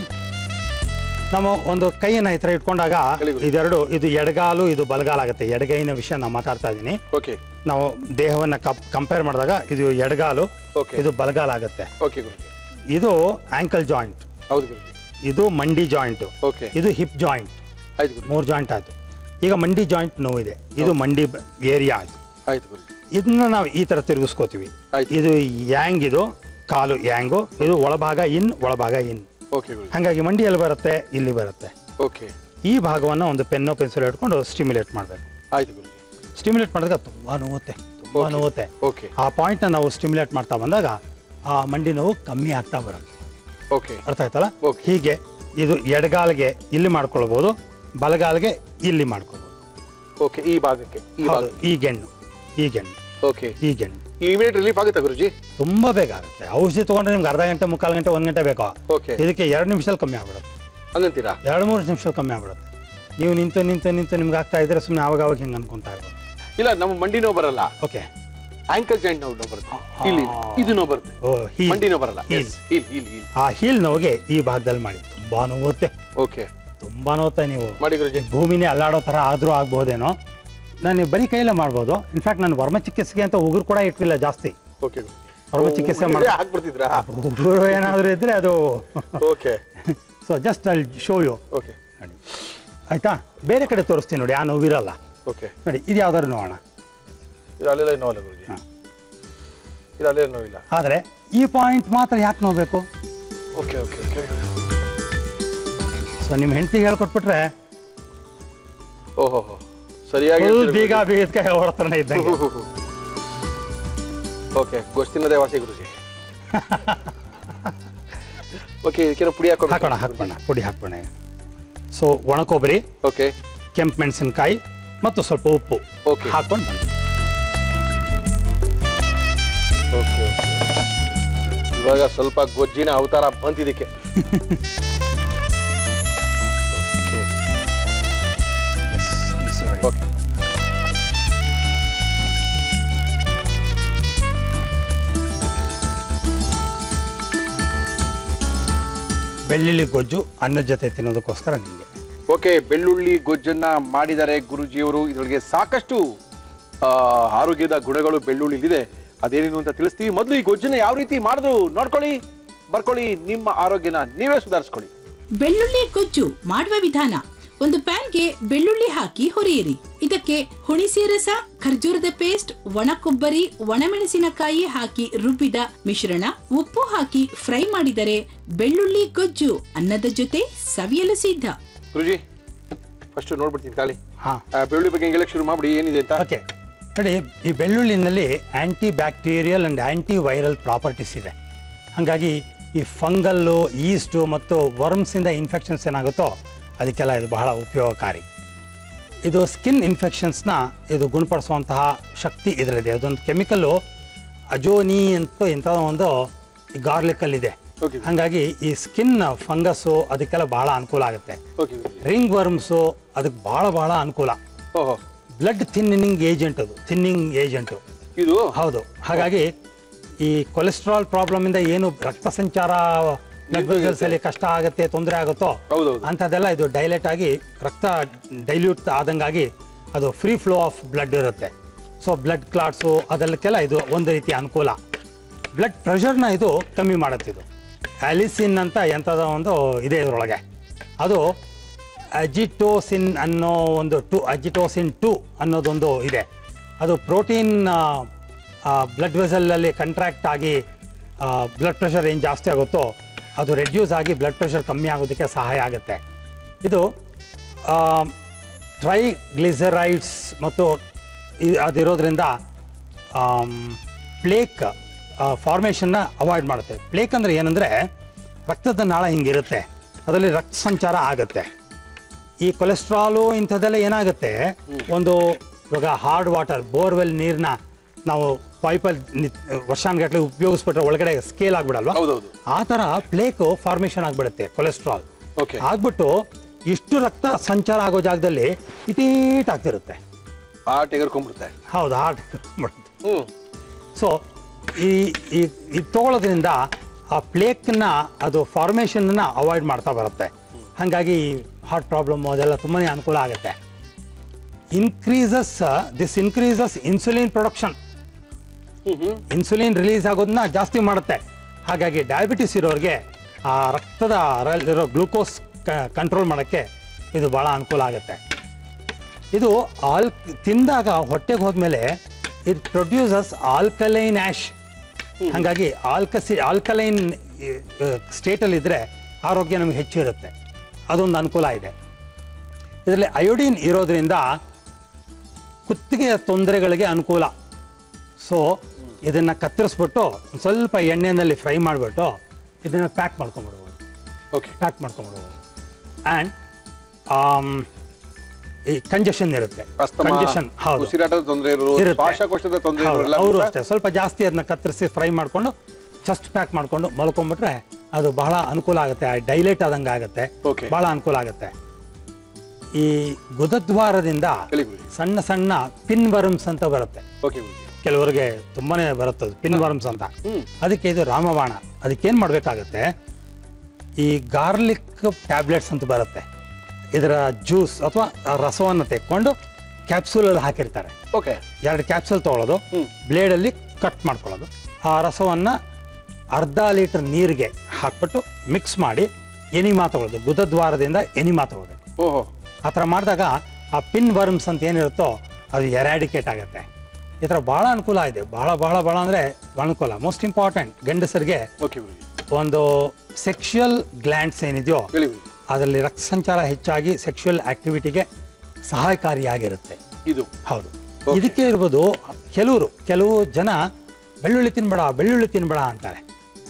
ನಾವು ಒಂದು ಕೈಯನ್ನ ಈ ಥರ ಇಟ್ಕೊಂಡಾಗ ಹೇಳಿ ಗುರು. ಇದೆರಡು ಇದು ಎಡಗಾಲು ಇದು ಬಲಗಾಲ ಆಗುತ್ತೆ ಎಡಗೈನ ವಿಷಯ ನಾನು ಮಾತಾಡ್ತಾ ಇದ್ದೀನಿ ಓಕೆ ನಾವು ದೇಹವನ್ನ ಕಂಪೇರ್ ಮಾಡಿದಾಗ ಇದು ಎಡಗಾಲು ಓಕೆ ಇದು ಬಲಗಾಲ ಆಗುತ್ತೆ ಓಕೆ ಗುರುಜಿ ಇದು ಆಂಕಲ್ ಜಾಯಿಂಟ್ ಹೌದು ಗುರುಜಿ ಇದು ಮಂಡಿ ಜಾಯಿಂಟ್ ಓಕೆ ಇದು ಹಿಪ್ ಜಾಯಿಂಟ್ ಆಯ್ತು ಗುರುಜಿ ಮೂರು ಜಾಯಿಂಟ್ ಆಯ್ತು ಈಗ ಮಂಡಿ ಜಾಯಿಂಟ್ ನೋವಿದೆ ಇದು ಮಂಡಿ ಏರಿಯಾ ಆಯ್ತು ಆಯ್ತು ಗುರುಜಿ ಇದನ್ನ ನಾವು ಈ ತರ ತಿರುಗಿಸ್ಕೋತೀವಿ ಆಯ್ತು. ಇದು ಯಾಂಗ್ ಇದು ಕಾಲು ಯಾಂಗು ಇದು ಒಳಭಾಗ ಇನ್ ಒಳಭಾಗ ಇನ್ ಓಕೆ ಗುರುಜಿ ಹಾಗಾಗಿ ಮಂಡಿಯಲ್ಲಿ ಬರುತ್ತೆ ಇಲ್ಲಿ ಬರುತ್ತೆ ಓಕೆ ಈ ಭಾಗವನ್ನು ಒಂದು ಪೆನ್ನು ಪೆನ್ಸಿಲ್ ಇಟ್ಕೊಂಡು ಸ್ಟಿಮ್ಯುಲೇಟ್ ಮಾಡಬೇಕು ಆಯ್ತು ಗುರುಜಿ ಸ್ಟಿಮ್ಯುಲೇಟ್ ಮಾಡಿದಾಗ ತುಂಬಾ ನೋವುತ್ತೆ ತುಂಬಾ Okay. ನೋವುತ್ತೆ ಓಕೆ ಆ ಪಾಯಿಂಟ್ನ ನಾವು ಸ್ಟಿಮ್ಯುಲೇಟ್ ಮಾಡ್ತಾ ಬಂದಾಗ ಆ ಮಂಡಿ ನೋವು ಕಮ್ಮಿ ಆಗ್ತಾ ಬರುತ್ತೆ ಓಕೆ ಅರ್ಥ ಆಯ್ತಲ್ಲ Okay. ಹೀಗೆ ಇದು ಎಡಗಾಲ್ಗೆ ಇಲ್ಲಿ ಮಾಡ್ಕೊಳ್ಬೋದು ಬಲಗಾಲ್ಗೆ ಇಲ್ಲಿ ಮಾಡ್ಕೊಳ್ಬೋದು ಓಕೆ ಈ ಭಾಗಕ್ಕೆ ಈ ಹೌದು ಭಾಗ ಈ ಗೆಣ್ಣು ಈ ಗೆಣ್ಣು ಓಕೆ ಈ ಗೆಣ್ಣು ಇಮಿಡಿಯೇಟ್ ರಿಲೀಫ್ ಆಗುತ್ತಾ ಗುರುಜಿ ತುಂಬಾ ಬೇಗ ಆಗುತ್ತೆ ಔಷಧಿ ತಗೊಂಡ್ರೆ ನಿಮ್ಗೆ ಅರ್ಧ ಗಂಟೆ ಮುಕ್ಕಾಲು ಗಂಟೆ ಒಂದು ಗಂಟೆ ಬೇಕು ಓಕೆ ಇದಕ್ಕೆ ಎರಡು ನಿಮಿಷದಲ್ಲಿ ಕಮ್ಮಿ ಆಗ್ಬಿಡುತ್ತೆ ಹಂಗಂತೀರಾ ಎರಡು ಮೂರು ನಿಮಿಷದಲ್ಲಿ ಕಮ್ಮಿ ಆಗ್ಬಿಡುತ್ತೆ ನೀವು ನಿಂತು ನಿಂತು ನಿಂತು ನಿಮ್ಗೆ ಆಗ್ತಾ ಇದ್ರೆ ಸುಮ್ಮನೆ ಅವಾಗ ಅವಾಗ ಹಿಂಗೆ ಅನ್ಕೊಂತಾ ಇರ್ಬೋದು ಇಲ್ಲ ನಮ್ಮ ಮಂಡಿ ನೋವು ಬರಲ್ಲ ಓಕೆ ಆಂಕಲ್ ಜಾಯಿಂಟ್ ನೋವು ನೋವು ಬರುತ್ತೆ ಇಲ್ಲಿ ಇದು ನೋವು ಬರುತ್ತೆ ಓ ಹೀಲ್ ಮಂಡಿ ನೋವು ಬರಲ್ಲ heel. ಹೀಲ್ ಹೀಲ್ ಹೀಲ್ ಆ ಹೀಲ್ ನೋವಿಗೆ ಈ ಭಾಗದಲ್ಲಿ ಮಾಡಿ ತುಂಬಾ ನೋವುತ್ತೆ ಓಕೆ ತುಂಬಾ ನೋವುತ್ತೆ ನೀವು ಮಾಡಿ ಗುರುಜಿ ಭೂಮಿನೇ ಅಲ್ಲಾಡೋ ಥರ ಆದರೂ ಆಗ್ಬೋದೇನೋ ನಾನು ಬರೀ ಕೈಯಲ್ಲೇ ಮಾಡ್ಬೋದು ಇನ್ಫ್ಯಾಕ್ಟ್ ನಾನು ವರ್ಮ ಚಿಕಿತ್ಸೆಗೆ ಅಂತ ಉಗುರು ಕೂಡ ಇಟ್ಟಿಲ್ಲ ಜಾಸ್ತಿ ಓಕೆ ಅವ್ರು ಚಿಕಿತ್ಸೆ ಮಾಡಿ ಹಾಕ್ಬಿಡ್ತಿದ್ರಾ ಉಗುರು ಏನಾದರೂ ಇದ್ರೆ ಅದು ಓಕೆ ಸೊ ಜಸ್ಟ್ ಅಲ್ಲಿ ಶೋ ಯು ಓಕೆ ನೋಡಿ ಆಯ್ತಾ ಬೇರೆ ಕಡೆ ತೋರಿಸ್ತೀನಿ ನೋಡಿ ಆ ನೋವಿರಲ್ಲ ಓಕೆ ನೋಡಿ ಇದು ಯಾವ್ದಾದ್ರು ನೋಡೋಣ ಇದು ಅಲ್ಲೆಲ್ಲ ನೋವಲ್ಲ ಗುರುಜಿ ಹಾ. ಇದು ಅಲ್ಲೆಲ್ಲ ನೋವಿಲ್ಲ ಆದರೆ ಈ ಪಾಯಿಂಟ್ ಮಾತ್ರ ಯಾಕೆ ನೋಬೇಕು ಓಕೆ ಓಕೆ ಓಕೆ ಸೊ ನಿಮ್ಮ ಹೆಂಡತಿಗೆ ಹೇಳ್ಕೊಟ್ಬಿಟ್ರೆ ಓಹೋ ಸರಿಯಾಗಿ ಫುಲ್ ಹೇಳ್ತೀರಿ ಬೀಗ ಬೀಗದ ಕೈ ಹೊರತನ ಇದ್ದಂಗೆ ಗುರೂಜಿ. ಓಕೆ ಗೊಸ್ತಿನ ದೇವಾಸಿ ಗುರುಜಿ ಓಕೆ ಇದಕ್ಕೆ ಪುಡಿ ಹಾಕೋಬೇಕು ಹಾಕೋಣ ಹಾಕೋಣ ಪುಡಿ ಹಾಕೋಣ ಸೊ ಒಣ ಕೊಬ್ಬರಿ ಓಕೆ ಕೆಂಪು ಮೆಣಸಿನಕಾಯಿ ಮತ್ತು ಸ್ವಲ್ಪ ಉಪ್ಪು Okay. ಹಾಕೊಂಡು ಬನ್ನಿ ಓಕೆ ಇವಾಗ ಸ್ವಲ್ಪ ಗೊಜ್ಜಿನ ಅವತಾರ ಬಂತಿದ್ದಕ್ಕೆ ಓಕೆ ಬೆಳ್ಳುಳ್ಳಿ ಗೊಜ್ಜು ಅನ್ನದ ಜೊತೆ ತಿನ್ನೋದಕ್ಕೋಸ್ಕರ ನಿಮಗೆ ಓಕೆ ಬೆಳ್ಳುಳ್ಳಿ ಗೊಜ್ಜನ್ನ ಮಾಡಿದ್ದಾರೆ ಗುರುಜಿಯವರು ಇದರೊಳಗೆ ಸಾಕಷ್ಟು ಆ, ಆರೋಗ್ಯದ ಗುಣಗಳು ಬೆಳ್ಳುಳ್ಳಿಲಿದೆ ಅದೇನೇನು ಅಂತ ತಿಳಿಸ್ತೀವಿ ಮೊದಲು ಈ ಗೊಜ್ಜನ್ನ ಯಾವ ರೀತಿ ಮಾಡಿದ್ರು ನೋಡ್ಕೊಳ್ಳಿ ಬರ್ಕೊಳ್ಳಿ ನಿಮ್ಮ ಆರೋಗ್ಯನ ನೀವೇ ಸುಧಾರಿಸ್ಕೊಳ್ಳಿ ಬೆಳ್ಳುಳ್ಳಿ ಗೊಜ್ಜು ಮಾಡುವ ವಿಧಾನ ಒಂದು ಪ್ಯಾನ್ಗೆ ಬೆಳ್ಳುಳ್ಳಿ ಹಾಕಿ ಹುರಿಯಿರಿ ಇದಕ್ಕೆ ಹುಣಿಸೆ ರಸ ಖರ್ಜೂರದ ಪೇಸ್ಟ್ ಒಣ ಕೊಬ್ಬರಿ ಒಣಮೆಣಸಿನಕಾಯಿ ಹಾಕಿ ರುಬ್ಬಿದ ಮಿಶ್ರಣ ಉಪ್ಪು ಹಾಕಿ ಫ್ರೈ ಮಾಡಿದರೆ ಬೆಳ್ಳುಳ್ಳಿ ಗೊಜ್ಜು ಅನ್ನದ ಜೊತೆ ಸವಿಯಲು ಸಿದ್ಧ ಗುರುಜಿ ಫಸ್ಟ್ ನೋಡ್ಬಿಡ್ತೀನಿ ಖಾಲಿ ಹಾಂ ಆ, ಬೆಳ್ಳುಳ್ಳಿ ಬಗ್ಗೆ ಹೇಳಕ್ ಶುರು ಮಾಡ್ಬಿಡಿ ಏನಿದೆ ಅಂತ ಓಕೆ ನೋಡಿ ಈ ಬೆಳ್ಳುಳ್ಳಿನಲ್ಲಿ anti bacterial and anti viral properties ಇದೆ ಹಾಗಾಗಿ ಈ ಫಂಗಲ್ಲು ಈಸ್ಟು ಮತ್ತು ವರ್ಮ್ಸಿಂದ ಇನ್ಫೆಕ್ಷನ್ಸ್ ಏನಾಗುತ್ತೋ ಅದಕ್ಕೆಲ್ಲ ಇದು ಬಹಳ ಉಪಯೋಗಕಾರಿ ಇದು ಸ್ಕಿನ್ ಇನ್ಫೆಕ್ಷನ್ಸ್ನ ಇದು ಗುಣಪಡಿಸುವಂತಹ ಶಕ್ತಿ ಇದರಲ್ಲಿದೆ ಅದೊಂದು ಕೆಮಿಕಲ್ಲು ಅಜೋನಿ ಅಂತ ಇಂಥ ಒಂದು ಗಾರ್ಲಿಕ್ಕಲ್ಲಿದೆ Okay. ಹಾಗಾಗಿ ಈ ಸ್ಕಿನ್ ಫಂಗಸ್ಸು ಅದಕ್ಕೆಲ್ಲ ಬಹಳ ಅನುಕೂಲ ಆಗುತ್ತೆ ಓಕೆ ಗುರೂಜಿ. ರಿಂಗ್ ವರ್ಮ್ಸು ಅದಕ್ಕೆ ಭಾಳ ಭಾಳ ಅನುಕೂಲ ಓಹೋ ಬ್ಲಡ್ ಥಿನ್ನಿಂಗ್ ಏಜೆಂಟ್ ಅದು ಥಿನ್ನಿಂಗ್ ಏಜೆಂಟು ಇದು ಹೌದು ಹಾಗಾಗಿ ಈ ಕೊಲೆಸ್ಟ್ರಾಲ್ ಪ್ರಾಬ್ಲಮ್ ಇಂದ ಏನು ರಕ್ತ ಸಂಚಾರ ಬ್ಲಡ್ ವೆಸಲ್ಸ್ ಅಲ್ಲಿ ಕಷ್ಟ ಆಗುತ್ತೆ ತೊಂದರೆ ಆಗುತ್ತೋ ಹೌದೌದು. ಅಂಥದ್ದೆಲ್ಲ ಇದು ಡೈಲೆಟ್ ಆಗಿ ರಕ್ತ ಡೈಲ್ಯೂಟ್ ಆದಂಗಾಗಿ ಅದು ಫ್ರೀ ಫ್ಲೋ ಆಫ್ ಬ್ಲಡ್ ಇರುತ್ತೆ ಸೊ ಬ್ಲಡ್ ಕ್ಲಾಟ್ಸು ಅದೆಲ್ಲಕ್ಕೆಲ್ಲ ಇದು ಒಂದು ರೀತಿ ಅನುಕೂಲ ಬ್ಲಡ್ ಪ್ರೆಷರ್ನ ಇದು ಕಮ್ಮಿ ಮಾಡುತ್ತೆ ಇದು ಆಲಿಸಿನ್ ಅಂತ ಎಂಥದ ಒಂದು ಇದೆ ಇದರೊಳಗೆ ಅದು ಅಜಿಟೋಸಿನ್ ಅನ್ನೋ ಒಂದು ಟು ಅಜಿಟೋಸಿನ್ ಟು ಅನ್ನೋದೊಂದು ಇದೆ ಅದು ಪ್ರೋಟೀನ್ ಬ್ಲಡ್ ವೆಸಲಲ್ಲಿ ಕಂಟ್ರಾಕ್ಟ್ ಆಗಿ ಬ್ಲಡ್ ಪ್ರೆಷರ್ ಏನು ಜಾಸ್ತಿ ಆಗುತ್ತೋ ಅದು ರೆಡ್ಯೂಸ್ ಆಗಿ ಬ್ಲಡ್ ಪ್ರೆಷರ್ ಕಮ್ಮಿ ಆಗೋದಕ್ಕೆ ಸಹಾಯ ಆಗುತ್ತೆ ಇದು ಟ್ರೈಗ್ಲಿಸರೈಡ್ಸ್ ಮತ್ತು ಇ- ಅದಿರೋದ್ರಿಂದ ಪ್ಲೇಕ್ ಫಾರ್ಮೇಷನ್ನ ಅವಾಯ್ಡ್ ಮಾಡುತ್ತೆ ಪ್ಲೇಕ್ ಅಂದರೆ ಏನಂದರೆ ರಕ್ತದ ನಾಳ ಹಿಂಗಿರುತ್ತೆ ಅದರಲ್ಲಿ ರಕ್ತ ಸಂಚಾರ ಆಗುತ್ತೆ ಈ ಕೊಲೆಸ್ಟ್ರಾಲು ಇಂಥದ್ದೆಲ್ಲ ಏನಾಗುತ್ತೆ ಒಂದು ಇವಾಗ ಹಾರ್ಡ್ ವಾಟರ್ ಬೋರ್ವೆಲ್ ನೀರನ್ನ ನಾವು ಪೈಪಲ್ಲಿ ವರ್ಷಾನುಗಟ್ಟಲೆ ಉಪಯೋಗಿಸ್ಬಿಟ್ರೆ ಒಳಗಡೆ ಸ್ಕೇಲ್ ಆಗ್ಬಿಡಲ್ವಾ ಹೌದೌದು. ಆ ಥರ ಪ್ಲೇಕು ಫಾರ್ಮೇಷನ್ ಆಗಿಬಿಡುತ್ತೆ ಕೊಲೆಸ್ಟ್ರಾಲ್ ಓಕೆ ಆಗ್ಬಿಟ್ಟು ಇಷ್ಟು ರಕ್ತ ಸಂಚಾರ ಆಗೋ ಜಾಗದಲ್ಲಿ ಇಟೀಟ್ ಆಗ್ತಿರುತ್ತೆ ಆ ತೆಗೆದ್ಕೊಂಡ್ಬಿಡುತ್ತೆ ಹೌದು ಹಾರ್ಟ್ ಹ್ಮ್ ಸೊ ಈ ಈ ಇದು ತಗೊಳ್ಳೋದ್ರಿಂದ ಆ ಪ್ಲೇಕ್ನ ಅದು ಫಾರ್ಮೇಷನ್ನ ಅವಾಯ್ಡ್ ಮಾಡ್ತಾ ಬರುತ್ತೆ ಹಾಗಾಗಿ ಹಾರ್ಟ್ ಪ್ರಾಬ್ಲಮ್ಮು ಅದೆಲ್ಲ ತುಂಬಾ ಅನುಕೂಲ ಆಗುತ್ತೆ increases this increases insulin production hmm hmm insulin release ಆಗೋದನ್ನ ಜಾಸ್ತಿ ಮಾಡುತ್ತೆ ಹಾಗಾಗಿ ಡಯಾಬಿಟಿಸ್ ಇರೋರಿಗೆ ಆ ರಕ್ತದ ಇರೋ ಗ್ಲೂಕೋಸ್ ಕಂಟ್ರೋಲ್ ಮಾಡೋಕ್ಕೆ ಇದು ಭಾಳ ಅನುಕೂಲ ಆಗುತ್ತೆ ಇದು ಆಲ್ ತಿಂದಾಗ ಹೊಟ್ಟೆಗೆ ಹೋದ್ಮೇಲೆ ಇಟ್ ಪ್ರೊಡ್ಯೂಸಸ್ ಆಲ್ಕಲೈನ್ ಆ್ಯಶ್ ಹಾಗಾಗಿ ಆಲ್ಕಸಿ ಆಲ್ಕಲೈನ್ ಸ್ಟೇಟಲ್ಲಿ ಇದ್ದರೆ ಆರೋಗ್ಯ ನಮಗೆ ಹೆಚ್ಚು ಇರುತ್ತೆ ಅದೊಂದು ಅನುಕೂಲ ಇದೆ ಇದರಲ್ಲಿ ಅಯೋಡಿನ್ ಇರೋದ್ರಿಂದ ಕುತ್ತಿಗೆಯ ತೊಂದರೆಗಳಿಗೆ ಅನುಕೂಲ ಸೊ ಇದನ್ನು ಕತ್ತರಿಸ್ಬಿಟ್ಟು ಒಂದ್ ಸ್ವಲ್ಪ ಎಣ್ಣೆಯಲ್ಲಿ ಫ್ರೈ ಮಾಡಿಬಿಟ್ಟು ಇದನ್ನು ಪ್ಯಾಕ್ ಮಾಡ್ಕೊಂಬಿಡ್ಬೋದು ಓಕೆ ಪ್ಯಾಕ್ ಮಾಡ್ಕೊಂಬಿಡ್ಬೋದು ಆ್ಯಂಡ್ ಈ ಕಂಜೆಷನ್ ಇರುತ್ತೆ ಅಸ್ತಮಾ ಕಂಜೆಷನ್ ಹೌದು ಉಸಿರಾಟದ ತೊಂದರೆ ಇರೋರು ಇರುತ್ತೆ. ಶ್ವಾಸಕೋಶದ ತೊಂದರೆ ಹೌದು, ಇರೋರೆಲ್ಲ ಅವರು ಕೂಡ ಅಷ್ಟೇ ಸ್ವಲ್ಪ ಜಾಸ್ತಿ ಅದನ್ನ ಕತ್ತರಿಸಿ ಫ್ರೈ ಮಾಡಿಕೊಂಡು ಜಸ್ಟ್ ಪ್ಯಾಕ್ ಮಾಡಿಕೊಂಡು ಮಲ್ಕೊಂಡ್ಬಿಟ್ರೆ ಅದು ಬಹಳ ಅನುಕೂಲ ಆಗುತ್ತೆ ಡೈಲೇಟ್ ಆದಂಗೆ ಆಗುತ್ತೆ Okay. ಬಹಳ ಅನುಕೂಲ ಆಗುತ್ತೆ ಈ ಗುದದ್ವಾರದಿಂದ ಹೇಳಿ ಗುರುಜಿ. ಸಣ್ಣ ಸಣ್ಣ ಪಿನ್ ವರ್ಮ್ಸ್ ಅಂತ ಬರುತ್ತೆ ಓಕೆ ಗುರುಜಿ. ಕೆಲವರಿಗೆ ತುಂಬಾನೇ ಬರುತ್ತೆ ಅದು ಪಿನ್ ವರ್ಮ್ಸ್ ಅಂತ ಹ್ಮ್. ಅದಕ್ಕೆ ಇದು ರಾಮಬಾಣ ಅದಕ್ಕೇನು ಮಾಡಬೇಕಾಗತ್ತೆ ಈ ಗಾರ್ಲಿಕ್ ಟ್ಯಾಬ್ಲೆಟ್ಸ್ ಅಂತ ಬರುತ್ತೆ ಇದರ ಜ್ಯೂಸ್ ಅಥವಾ ರಸವನ್ನು ತೆಕ್ಕೊಂಡು ಕ್ಯಾಪ್ಸೂಲಲ್ಲಿ ಹಾಕಿರ್ತಾರೆ ಓಕೆ ಎರಡು ಕ್ಯಾಪ್ಸೂಲ್ ತೊಗೊಳೋದು ಹ್ಮ್. ಬ್ಲೇಡಲ್ಲಿ ಕಟ್ ಮಾಡ್ಕೊಳ್ಳೋದು ಆ ರಸವನ್ನು ಅರ್ಧ ಲೀಟರ್ ನೀರಿಗೆ ಹಾಕ್ಬಿಟ್ಟು ಮಿಕ್ಸ್ ಮಾಡಿ ಎನಿಮಾ ತಗೊಳ್ಳೋದು ಗುದದ್ವಾರದಿಂದ ಎನಿಮಾ ತಗೋಬೇಕು ಓಹೋ ಆ ಥರ ಮಾಡಿದಾಗ ಆ ಪಿನ್ ವರ್ಮ್ಸ್ ಅಂತ ಏನಿರುತ್ತೋ ಅದು ಎರಾಡಿಕೇಟ್ ಆಗುತ್ತೆ ಈ ಥರ ಭಾಳ ಅನುಕೂಲ ಇದೆ ಭಾಳ ಭಾಳ ಭಾಳ ಅಂದರೆ ಅನುಕೂಲ ಮೋಸ್ಟ್ ಇಂಪಾರ್ಟೆಂಟ್ ಗಂಡಸರಿಗೆ ಓಕೆ ಗುರುಜಿ. ಒಂದು ಸೆಕ್ಷುಯಲ್ ಗ್ಲ್ಯಾಂಡ್ಸ್ ಏನಿದೆಯೋ ಹೇಳಿ ಗುರುಜಿ. ಅದರಲ್ಲಿ ರಕ್ತ ಸಂಚಾರ ಹೆಚ್ಚಾಗಿ ಸೆಕ್ಷುಯಲ್ ಆಕ್ಟಿವಿಟಿಗೆ ಸಹಾಯಕಾರಿಯಾಗಿರುತ್ತೆ ಇದು ಹೌದು ಇದಕ್ಕೆ ಇರ್ಬೋದು ಕೆಲವರು ಕೆಲವು ಜನ ಬೆಳ್ಳುಳ್ಳಿ ತಿನ್ಬೇಡ ಬೆಳ್ಳುಳ್ಳಿ ತಿನ್ಬೇಡ ಅಂತಾರೆ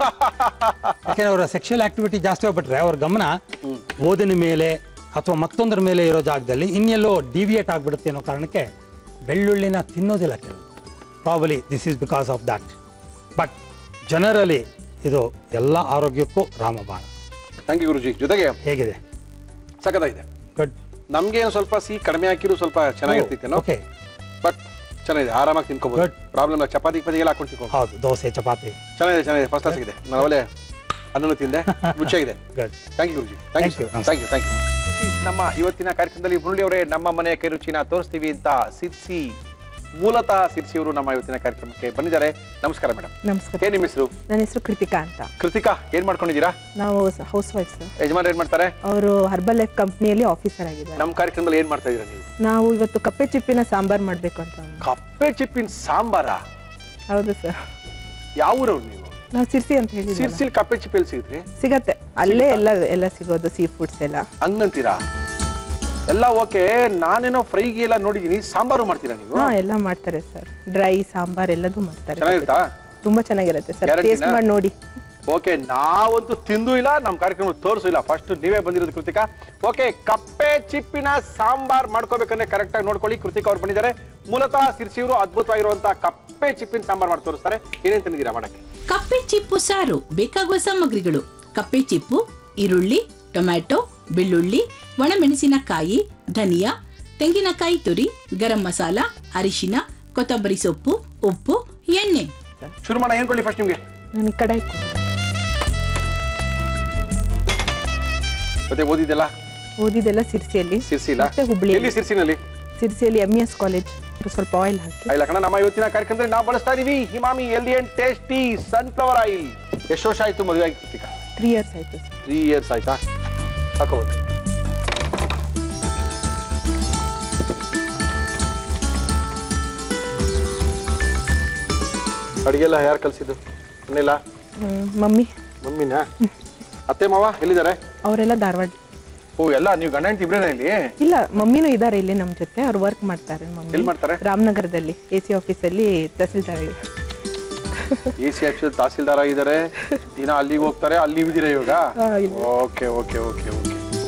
ಯಾಕೆಂದ್ರೆ ಅವರ ಸೆಕ್ಷುವಲ್ ಆಕ್ಟಿವಿಟಿ ಜಾಸ್ತಿ ಆಗ್ಬಿಟ್ರೆ ಅವ್ರ ಗಮನ ಓದಿನ ಮೇಲೆ ಅಥವಾ ಮತ್ತೊಂದರ ಮೇಲೆ ಇರೋ ಜಾಗದಲ್ಲಿ ಇನ್ನೆಲ್ಲೋ ಡಿವಿಯೇಟ್ ಆಗಿಬಿಡುತ್ತೆ ಅನ್ನೋ ಕಾರಣಕ್ಕೆ ಬೆಳ್ಳುಳ್ಳಿನ ತಿನ್ನೋದಿಲ್ಲ ಕೆಲವು probably this is because of that but generally ಇದು ಎಲ್ಲ ಆರೋಗ್ಯಕ್ಕೂ ರಾಮಬಾಣ ಥ್ಯಾಂಕ್ ಯು ಗುರುಜಿ ಜೊತೆಗೆ ಹೇಗಿದೆ ಸಖತ್ತಾಗಿದೆ ಗುಡ್ ನಮ್ಗೆ ಏನು ಸ್ವಲ್ಪ ಸಿ ಕಡಿಮೆ ಹಾಕಿದ್ರು ಸ್ವಲ್ಪ ಚೆನ್ನಾಗಿರ್ತಿತ್ತೇನೋ ಓಕೆ ಬಟ್ ಚೆನ್ನಾಗಿದೆ ಆರಾಮಾಗಿ ತಿನ್ಕೋಬಹುದು Good. ಪ್ರಾಬ್ಲಮ್ ಇಲ್ಲ ಚಪಾತಿ ಪತಿ ಎಲ್ಲ ಹಾಕೊಂಡು ತಿನ್ಕೋಬಹುದು ಹೌದು ದೋಸೆ ಚಪಾತಿ ಚೆನ್ನಾಗಿದೆ ಚೆನ್ನಾಗಿದೆ ಫಸ್ಟ್ ಕ್ಲಾಸ್ ಇದೆ ನಾನು ಒಳ್ಳೆ ಅನ್ನನು ತಿಂದೆ ರುಚಿಯಾಗಿದೆ good thank you Guruji thank you Thank you. Thank you thank you ನಮ್ಮ ಇವತ್ತಿನ ಕಾರ್ಯಕ್ರಮದಲ್ಲಿ ಮುರಳಿ ಅವರೇ ನಮ್ಮ ಮನೆಯ ಕೈ ರುಚಿನ ತೋರಿಸ್ತೀವಿ ಅಂತ ಸಿರ್ಸಿ ಮೂಲತಃ ಸಿರ್ಸಿ ಅವರು ನಮ್ಮ ಇವತ್ತಿನ ಕಾರ್ಯಕ್ರಮಕ್ಕೆ ಬಂದಿದ್ದಾರೆ ನಮಸ್ಕಾರ ಮೇಡಮ್ ನಮಸ್ಕಾರ ಏನ್ ನಿಮ್ಮ ಹೆಸರು ನನ್ನ ಹೆಸರು ಕೃತಿಕಾ ಅಂತ ಕೃತಿಕಾ ಏನ್ ಮಾಡ್ಕೊಂಡಿದ್ದೀರಾ ನಾವು ಹೌಸ್ ವೈಫ್ ಸರ್ ಯಜಮಾನ್ ಏನ್ ಮಾಡ್ತಾರೆ ಅವರು ಹರ್ಬಲ್ ಲೈಫ್ ಕಂಪ್ನಿಯಲ್ಲಿ ಆಫೀಸರ್ ಆಗಿದ್ದಾರೆ ನಮ್ಮ ಕಾರ್ಯಕ್ರಮದಲ್ಲಿ ಏನ್ ಮಾಡ್ತಾ ಇದೀರಾ ನೀವು ನಾವು ಇವತ್ತು ಕಪ್ಪೆ ಚಿಪ್ಪಿನ ಸಾಂಬಾರ್ ಮಾಡಬೇಕು ಅಂತ ಕಪ್ಪೆ ಚಿಪ್ಪಿನ ಸಾಂಬಾರ ಹೌದು ಸರ್ ಯಾವ ಊರವ್ರು ನೀವು ನಾವು ಸಿರ್ಸಿ ಅಂತ ಹೇಳಿದ್ವಿ ಸಿರ್ಸಿಲ್ ಕಪ್ಪೆ ಚಿಪ್ಪಿ ಎಲ್ಲಿ ಸಿಗುತ್ತೆ ಸಿಗತ್ತೆ ಅಲ್ಲೇ ಎಲ್ಲ ಎಲ್ಲ ಸಿಗೋದು ಸೀ ಫುಡ್ಸ್ ಎಲ್ಲ ಹಂಗಂತೀರಾ ಎಲ್ಲ ಓಕೆ ನಾನೇನೋ ಫ್ರೈಗೆ ಎಲ್ಲ ನೋಡಿದೀನಿ ಸಾಂಬಾರು ಮಾಡ್ತೀರಾ ನೀವು ಹಾ ಎಲ್ಲ ಮಾಡ್ತಾರೆ ಸರ್ ಡ್ರೈ ಸಾಂಬಾರ್ ಎಲ್ಲದೂ ಮಾಡ್ತಾರೆ ಚೆನ್ನಾಗಿರುತ್ತಾ ತುಂಬಾ ಚೆನ್ನಾಗಿರುತ್ತೆ ಸರ್ Guarantee ಟೇಸ್ಟ್ ನಾ? ಮಾಡಿ ನೋಡಿ ಓಕೆ ನಾವಂತೂ ತಿಂದು ಇಲ್ಲ ನಮ್ಮ ಕಾರ್ಯಕ್ರಮ ತೋರಿಸು ಇಲ್ಲ ಫಸ್ಟ್ ನೀವೇ ಬಂದಿರೋದು ಕೃತಿಕಾ ಓಕೆ ಕಪ್ಪೆ ಚಿಪ್ಪಿನ ಸಾಂಬಾರ್ ಮಾಡ್ಕೋಬೇಕಂದ್ರೆ ಕರೆಕ್ಟ್ ಆಗಿ ನೋಡ್ಕೊಳ್ಳಿ ಕೃತಿಕಾ ಅವ್ರು ಬಂದಿದ್ದಾರೆ ಮೂಲತಃ ಸಿರ್ಸಿಯವರು ಅದ್ಭುತವಾಗಿರುವಂತಹ ಕಪ್ಪೆ ಚಿಪ್ಪಿನ ಸಾಂಬಾರ್ ಮಾಡಿ ತೋರಿಸ್ತಾರೆ ಏನೇನ್ ತಂದಿದ್ದೀರಾ ಮಾಡಕ್ಕೆ ಕಪ್ಪೆ ಚಿಪ್ಪು ಸಾರು ಬೇಕಾಗುವ ಸಾಮಗ್ರಿಗಳು ಕಪ್ಪೆ ಚಿಪ್ಪು ಈರುಳ್ಳಿ ಟೊಮ್ಯಾಟೊ ಬೆಳ್ಳುಳ್ಳಿ ಒಣಮೆಣಸಿನಕಾಯಿ ಧನಿಯಾ ತೆಂಗಿನಕಾಯಿ ತುರಿ ಗರಂ ಮಸಾಲ ಅರಿಶಿನ ಕೊತ್ತಂಬರಿ ಸೊಪ್ಪು ಉಪ್ಪು ಎಣ್ಣೆ ಶುರು ಮಾಡೋಣ ಏನ್ ಕೊಡ್ಲಿ ಫಸ್ಟ್ ನಿಮ್ಗೆ ನಾನು ಈ ಕಡೆ ಮತ್ತೆ ಓದಿದ್ದೆಲ್ಲ ಓದಿದೆಲ್ಲ ಸಿರ್ಸಿಯಲ್ಲಿ ಸಿರ್ಸಿ ಇಲ್ಲ ಮತ್ತೆ ಹುಬ್ಳಿ ಎಲ್ಲಿ ಸಿರ್ಸಿನಲ್ಲಿ ಸಿರ್ಸಿಯಲ್ಲಿ ಎಂ ಎಸ್ ಕಾಲೇಜ್ ಸ್ವಲ್ಪ ಆಯಿಲ್ ಹಾಕಿ ಇಲ್ಲ ಕಣ ನಮ್ಮ ಇವತ್ತಿನ ಕಾರ್ಯಕ್ರಮದಲ್ಲಿ ನಾವು ಬಳಸ್ತಾ ಇದೀವಿ Emami healthy and tasty sunflower oil ಎಷ್ಟು ವರ್ಷ ಆಯ್ತು ಮದುವೆ ಆಗಿ ಕೃತಿಕಾ ತ್ರೀ ಇಯರ್ಸ್ ಆಯ್ತು ಸರ್ ತ್ರೀ ಇಯರ್ಸ್ ಆಯ್ತಾ ಹಾಕೋಬೋದು ಅಡಿಗೆ ಎಲ್ಲ ಯಾರು ಕಲ್ಸಿದ್ದು ಮನೆಲ್ಲ ಹ್ಮ್, ಮಮ್ಮಿ ಮಮ್ಮಿನ ಅತ್ತೆ ಮಾವ ಎಲ್ಲಿದ್ದಾರೆ ಅವರೆಲ್ಲ ಧಾರವಾಡ ಓ ಎಲ್ಲ ನೀವು ಗಂಡ ಹೆಂಡ್ತಿ ಇಬ್ರೇನ ಇಲ್ಲಿ ಇಲ್ಲ ಮಮ್ಮಿನೂ ಇದ್ದಾರೆ ಇಲ್ಲಿ ನಮ್ಮ ಜೊತೆ ಅವ್ರು ವರ್ಕ್ ಮಾಡ್ತಾರೆ ಮಮ್ಮಿ ಎಲ್ಲಿ ಮಾಡ್ತಾರೆ ರಾಮನಗರದಲ್ಲಿ ಎ ಸಿ ಆಫೀಸಲ್ಲಿ ತಹಸೀಲ್ದಾರ್ ಆಗಿ ಎ ಸಿ ಆಫೀಸ್ ತಹಸೀಲ್ದಾರ್ ಆಗಿದ್ದಾರೆ ದಿನ ಅಲ್ಲಿಗೆ ಹೋಗ್ತಾರೆ ಅಲ್ಲಿ ಇದ್ದೀರಾ ಇವಾಗ ಹಾ, ಇಲ್ಲಿ. ಓಕೆ ಓಕೆ ಓಕೆ ಓಕೆ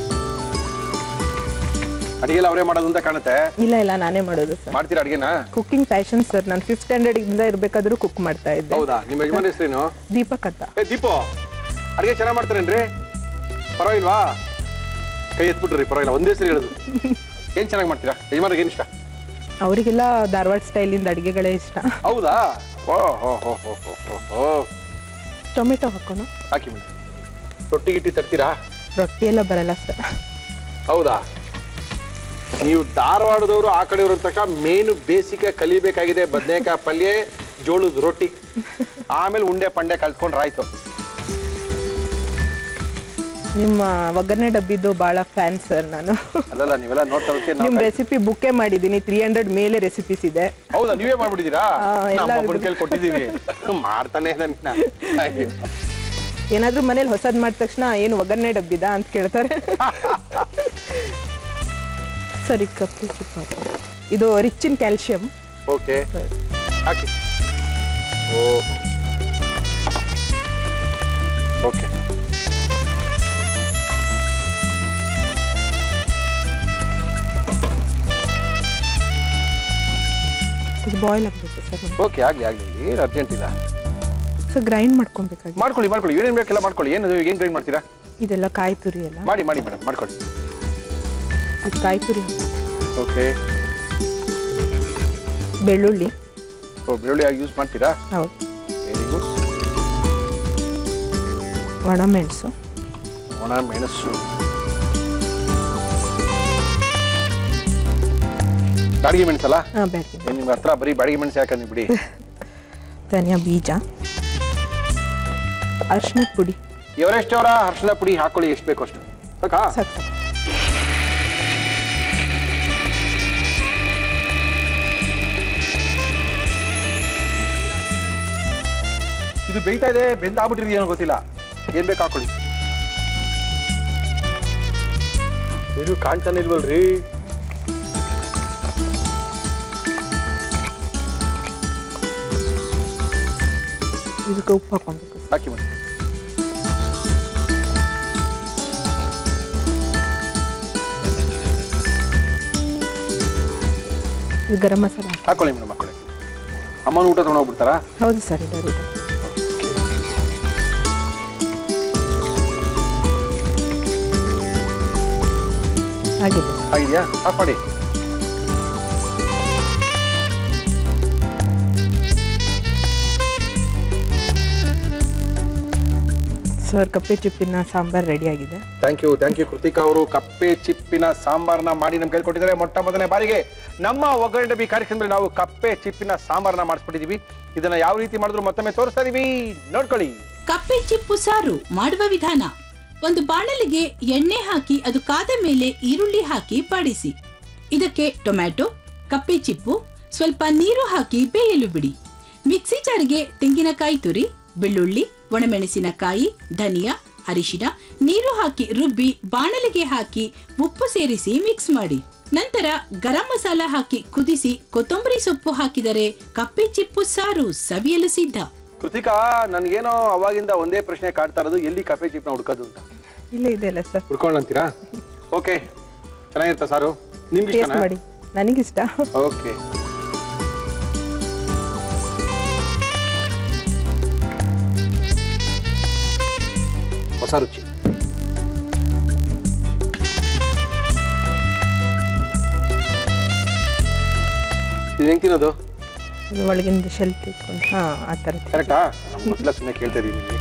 ಅಡಿಗೆ ಎಲ್ಲ ಅವರೇ ಮಾಡೋದು ಅಂತ ಕಾಣುತ್ತೆ ಇಲ್ಲ ಇಲ್ಲ ನಾನೇ ಮಾಡೋದು ಸರ್ ಮಾಡ್ತೀರಾ ಅಡಿಗೆನ ಕುಕಿಂಗ್ ಪ್ಯಾಷನ್ ಸರ್ ನಾನು ಫಿಫ್ತ್ ಸ್ಟ್ಯಾಂಡರ್ಡ್ ಇಂದ ಇರ್ಬೇಕಾದ್ರೂ ಕುಕ್ ಮಾಡ್ತಾ ಇದ್ದೆ ಹೌದಾ ನಿಮ್ಮ ಯಜಮಾನ ಹೆಸರೇನು ದೀಪಕ್ ಅಂತ ಏ ದೀಪು ಅಡಿಗೆ ಚೆನ್ನಾಗಿ ಮಾಡ್ತಾರೇನ್ರಿ ಪರವಾಗಿಲ್ವಾ ಕೈ ಎತ್ಬಿಟ್ರಿ ಪರವಾಗಿಲ್ಲ ಒಂದೇ ಸರಿ ಹೇಳೋದು ಏನ್ ಚೆನ್ನಾಗಿ ಮಾಡ್ತೀರಾ ಯಜಮಾನ್ರಿಗೆ ಏನ್ ಇಷ್ಟ ಅವರಿಗೆಲ್ಲ ಧಾರವಾಡ ಸ್ಟೈಲಿಂದ ಅಡುಗೆಗಳೇ ಇಷ್ಟ ಹೌದಾ ಓ ಹೋ ಹೋ ಹೋ ಹೋ ಹೋ ಹೋ ಟೊಮೆಟೊ ಹಾಕೋಣ ಹಾಕಿ ಮೇಡಮ್ ರೊಟ್ಟಿ ಗಿಟ್ಟಿ ತರ್ತೀರಾ ರೊಟ್ಟಿ ಎಲ್ಲ ಬರಲ್ಲ ಸರ್ ಹೌದಾ ನೀವು ಧಾರವಾಡದವರು ಆ ಕಡೆಯವರು ತನಕ ಮೇನು ಬೇಸಿಗೆ ಕಲಿಬೇಕಾಗಿದೆ ಬದನೆಕಾಯಿ ಪಲ್ಯ ಜೋಳದ ರೊಟ್ಟಿ ಆಮೇಲೆ ಉಂಡೆ ಪಂಡೆ ಕಲ್ತ್ಕೊಂಡ್ರೆ ಆಯ್ತು ನಿಮ್ಮ ಒಗ್ಗರಣೆ ಡಬ್ಬಿದ್ದು ಭಾಳ ಫ್ಯಾನ್ ಸರ್ ನಾನು ಅಲ್ಲಲ್ಲ ನೀವೆಲ್ಲ ನೋಡ್ತಾ ಹೋಗ್ತೀವಿ ನಿಮ್ ನಾವು ರೆಸಿಪಿ ಬುಕ್ಕೇ ಮಾಡಿದ್ದೀನಿ ತ್ರೀ ಹಂಡ್ರೆಡ್ ಮೇಲೆ ರೆಸಿಪೀಸ್ ಇದೆ ಹೌದಾ ನೀವೇ ಮಾಡ್ಬಿಟ್ಟಿದ್ದೀರಾ ಆ, ಎಲ್ಲ ನಮ್ಮ ಒಬ್ಬನ ಇದೆ. ಕೇಳಿ ಕೊಟ್ಟಿದ್ದೀವಿ ಮಾಡ್ತಾನೆ ನನ್ನ ಅಯ್ಯೋ. ಏನಾದ್ರೂ ಮನೇಲಿ ಹೊಸದ್ ಮಾಡಿದ ತಕ್ಷಣ ಏನು ಒಗ್ಗರಣೆ ಡಬ್ಬಿದ ಅಂತ ಕೇಳ್ತಾರೆ ಸರಿ ಕಪ್ಪು ಚಿಪ್ ಹಾಕು. ಇದು ರಿಚ್ ಇನ್ ಕ್ಯಾಲ್ಶಿಯಂ ಓಕೆ ಹಾಕಿ ಓ ಓಕೆ ಇದು ಬಾಯ್ಲ್ ಆಗಬೇಕು ಸರ್ ಓಕೆ ಆಗ್ಲಿ ಆಗ್ಲಿ ಏನು ಅರ್ಜೆಂಟ್ ಇಲ್ಲ ಸೊ ಗ್ರೈಂಡ್ ಮಾಡ್ಕೊಬೇಕಾಗಿ ಮಾಡ್ಕೊಳ್ಳಿ ಮಾಡ್ಕೊಳ್ಳಿ ಏನೇನು ಬೇಕೆಲ್ಲ ಮಾಡ್ಕೊಳ್ಳಿ ಏನು ಏನು ಗ್ರೈಂಡ್ ಮಾಡ್ತೀರಾ ಇದೆಲ್ಲ ಕಾಯಿ ತುರಿ ಎಲ್ಲ ಮಾಡಿ ಮಾಡಿ ಮೇಡಮ್ ಮಾಡ್ಕೊಳ್ಳಿ ಇದು ಕಾಯಿ ತುರಿ ಓಕೆ ಬೆಳ್ಳುಳ್ಳಿ ಓ ಬೆಳ್ಳುಳ್ಳಿ ಆಗಿ ಯೂಸ್ ಮಾಡ್ತೀರಾ ಹೌದು ವೆರಿ ಗುಡ್ ಒಣಮೆಣಸು ಒಣ ಮೆಣಸು ಬಾಡಿಗೆ ಮೆಣಸಲ್ಲ ಹಾಂ ಬ್ಯಾಡ್ಗೆ ಏನ್ ನಿಮ್ಗೆ ಹತ್ರ ಬರೀ ಬಾಡಿಗೆ ಮೆಣಸು ಯಾಕಂದ್ರೆ ಬಿಡಿ ಧನಿಯಾ ಬೀಜ ಅರ್ಶಿನದ ಪುಡಿ ಎವರೆಸ್ಟ್ ಅವರ ಅರ್ಶಿನ ಪುಡಿ ಹಾಕೊಳ್ಳಿ ಎಷ್ಟು ಬೇಕು ಅಷ್ಟು ಸಾಕಾ ಸಾಕು ಸಾಕು ಇದು ಬೇಯ್ತಾ ಇದೆ ಬೆಂದ ಆಗ್ಬಿಟ್ಟಿದೆಯೋ ಗೊತ್ತಿಲ್ಲ ಏನ್ ಬೇಕು ಹಾಕೊಳ್ಳಿ ಇದು ಕಾಣ್ತಾನೆ ಇಲ್ವಲ್ರಿ ಇದಕ್ಕೆ ಉಪ್ಪು ಹಾಕೊಬೇಕು ಹಾಕಿ ಮಾಡಿ ಇದು ಗರಂ ಮಸಾಲ ಹಾಕೊಳ್ಳಿ ಮೇಡಮ್ ಹಾಕೊಳ್ಳಿ ಅಮ್ಮನ ಊಟ ತಗೊಂಡು ಹೋಗ್ಬಿಡ್ತಾರಾ ಹೌದು ಸರ್ ಇದ್ದಾರೆ ಇದೆ ಆಗಿದೆ ಆಗಿದೆಯಾ ಆಫ್ ಮಾಡಿ ಸರ್ ಕಪ್ಪೆ ಚಿಪ್ಪಿನ ಸಾಂಬಾರ್ ರೆಡಿ ಆಗಿದೆ thank you thank you Krithika ಅವರು ಕಪ್ಪೆ ಚಿಪ್ಪಿನ ಸಾಂಬಾರ್ನ ಮಾಡಿ ನಮ್ಗೆ ಕೊಟ್ಟಿದ್ದಾರೆ ಮೊಟ್ಟ ಮೊದಲನೇ ಬಾರಿಗೆ ನಮ್ಮ ಒಗ್ಗರಣೆ ಡಬ್ಬಿ ಕಾರ್ಯಕ್ರಮದಲ್ಲಿ ನಾವು ಕಪ್ಪೆ ಚಿಪ್ಪಿನ ಸಾಂಬಾರ್ನ ಮಾಡಿಸ್ಬಿಟ್ಟಿದೀವಿ ಇದನ್ನ ಯಾವ ರೀತಿ ಮಾಡಿದ್ರು ಮತ್ತೊಮ್ಮೆ ತೋರಿಸ್ತಾ ಇದೀವಿ ನೋಡ್ಕೊಳ್ಳಿ ಕಪ್ಪೆ ಚಿಪ್ಪು ಸಾರು ಮಾಡುವ ವಿಧಾನ ಒಂದು ಬಾಣಲಿಗೆ ಎಣ್ಣೆ ಹಾಕಿ ಅದು ಕಾದ ಮೇಲೆ ಈರುಳ್ಳಿ ಹಾಕಿ ಬಾಡಿಸಿ ಇದಕ್ಕೆ ಟೊಮ್ಯಾಟೊ ಕಪ್ಪೆ ಚಿಪ್ಪು ಸ್ವಲ್ಪ ನೀರು ಹಾಕಿ ಬೇಯಲು ಬಿಡಿ ಮಿಕ್ಸಿ ಜಾರ್ಗೆ ತೆಂಗಿನಕಾಯಿ ತುರಿ ಬೆಳ್ಳುಳ್ಳಿ ಒಣಮೆಣಸಿನಕಾಯಿ ಧನಿಯಾ ಅರಿಶಿನ ನೀರು ಹಾಕಿ ರುಬ್ಬಿ ಬಾಣಲಿಗೆ ಹಾಕಿ ಉಪ್ಪು ಸೇರಿಸಿ ಮಿಕ್ಸ್ ಮಾಡಿ ನಂತರ ಗರಂ ಮಸಾಲ ಹಾಕಿ ಕುದಿಸಿ ಕೊತ್ತಂಬರಿ ಸೊಪ್ಪು ಹಾಕಿದರೆ ಕಪ್ಪೆ ಚಿಪ್ಪು ಸಾರು ಸವಿಯಲು ಸಿದ್ಧ ಕೃತಿಕಾ ನನ್ಗೇನೋ ಅವಾಗಿಂದ ಒಂದೇ ಪ್ರಶ್ನೆ ಕಾಡ್ತಾ ಇರೋದು ಎಲ್ಲಿ ಕಪ್ಪೆ ಚಿಪ್ನ ಹುಡ್ಕೋದು ಅಂತ ಇಲ್ಲೇ ಇದೆ ಅಲ್ಲ ಸರ್ ಹುಡ್ಕೊಂಡು ಅಂತೀರಾ ಓಕೆ ಚೆನ್ನಾಗಿರ್ತಾ ಸಾರು ನಿಮ್ಗೆ ಟೇಸ್ಟ್ ಇಷ್ಟನಾ ಮಾಡಿ ನನಗಿಷ್ಟ ಓಕೆ ಹೊಸ ರುಚಿ ಇದು ಹೆಂಗ್ ತಿನ್ನೋದು ಇದು ಒಳಗಿಂದ ಶೆಲ್ ತಿಳ್ಕೊಂಡು ಹಾಂ ಆ ಥರ ಕರೆಕ್ಟಾ ನಮ್ಮ ಮೊದಲ ಸುಮ್ಮನೆ ಕೇಳ್ತಾ ಇದೀನಿ ನಿಮಗೆ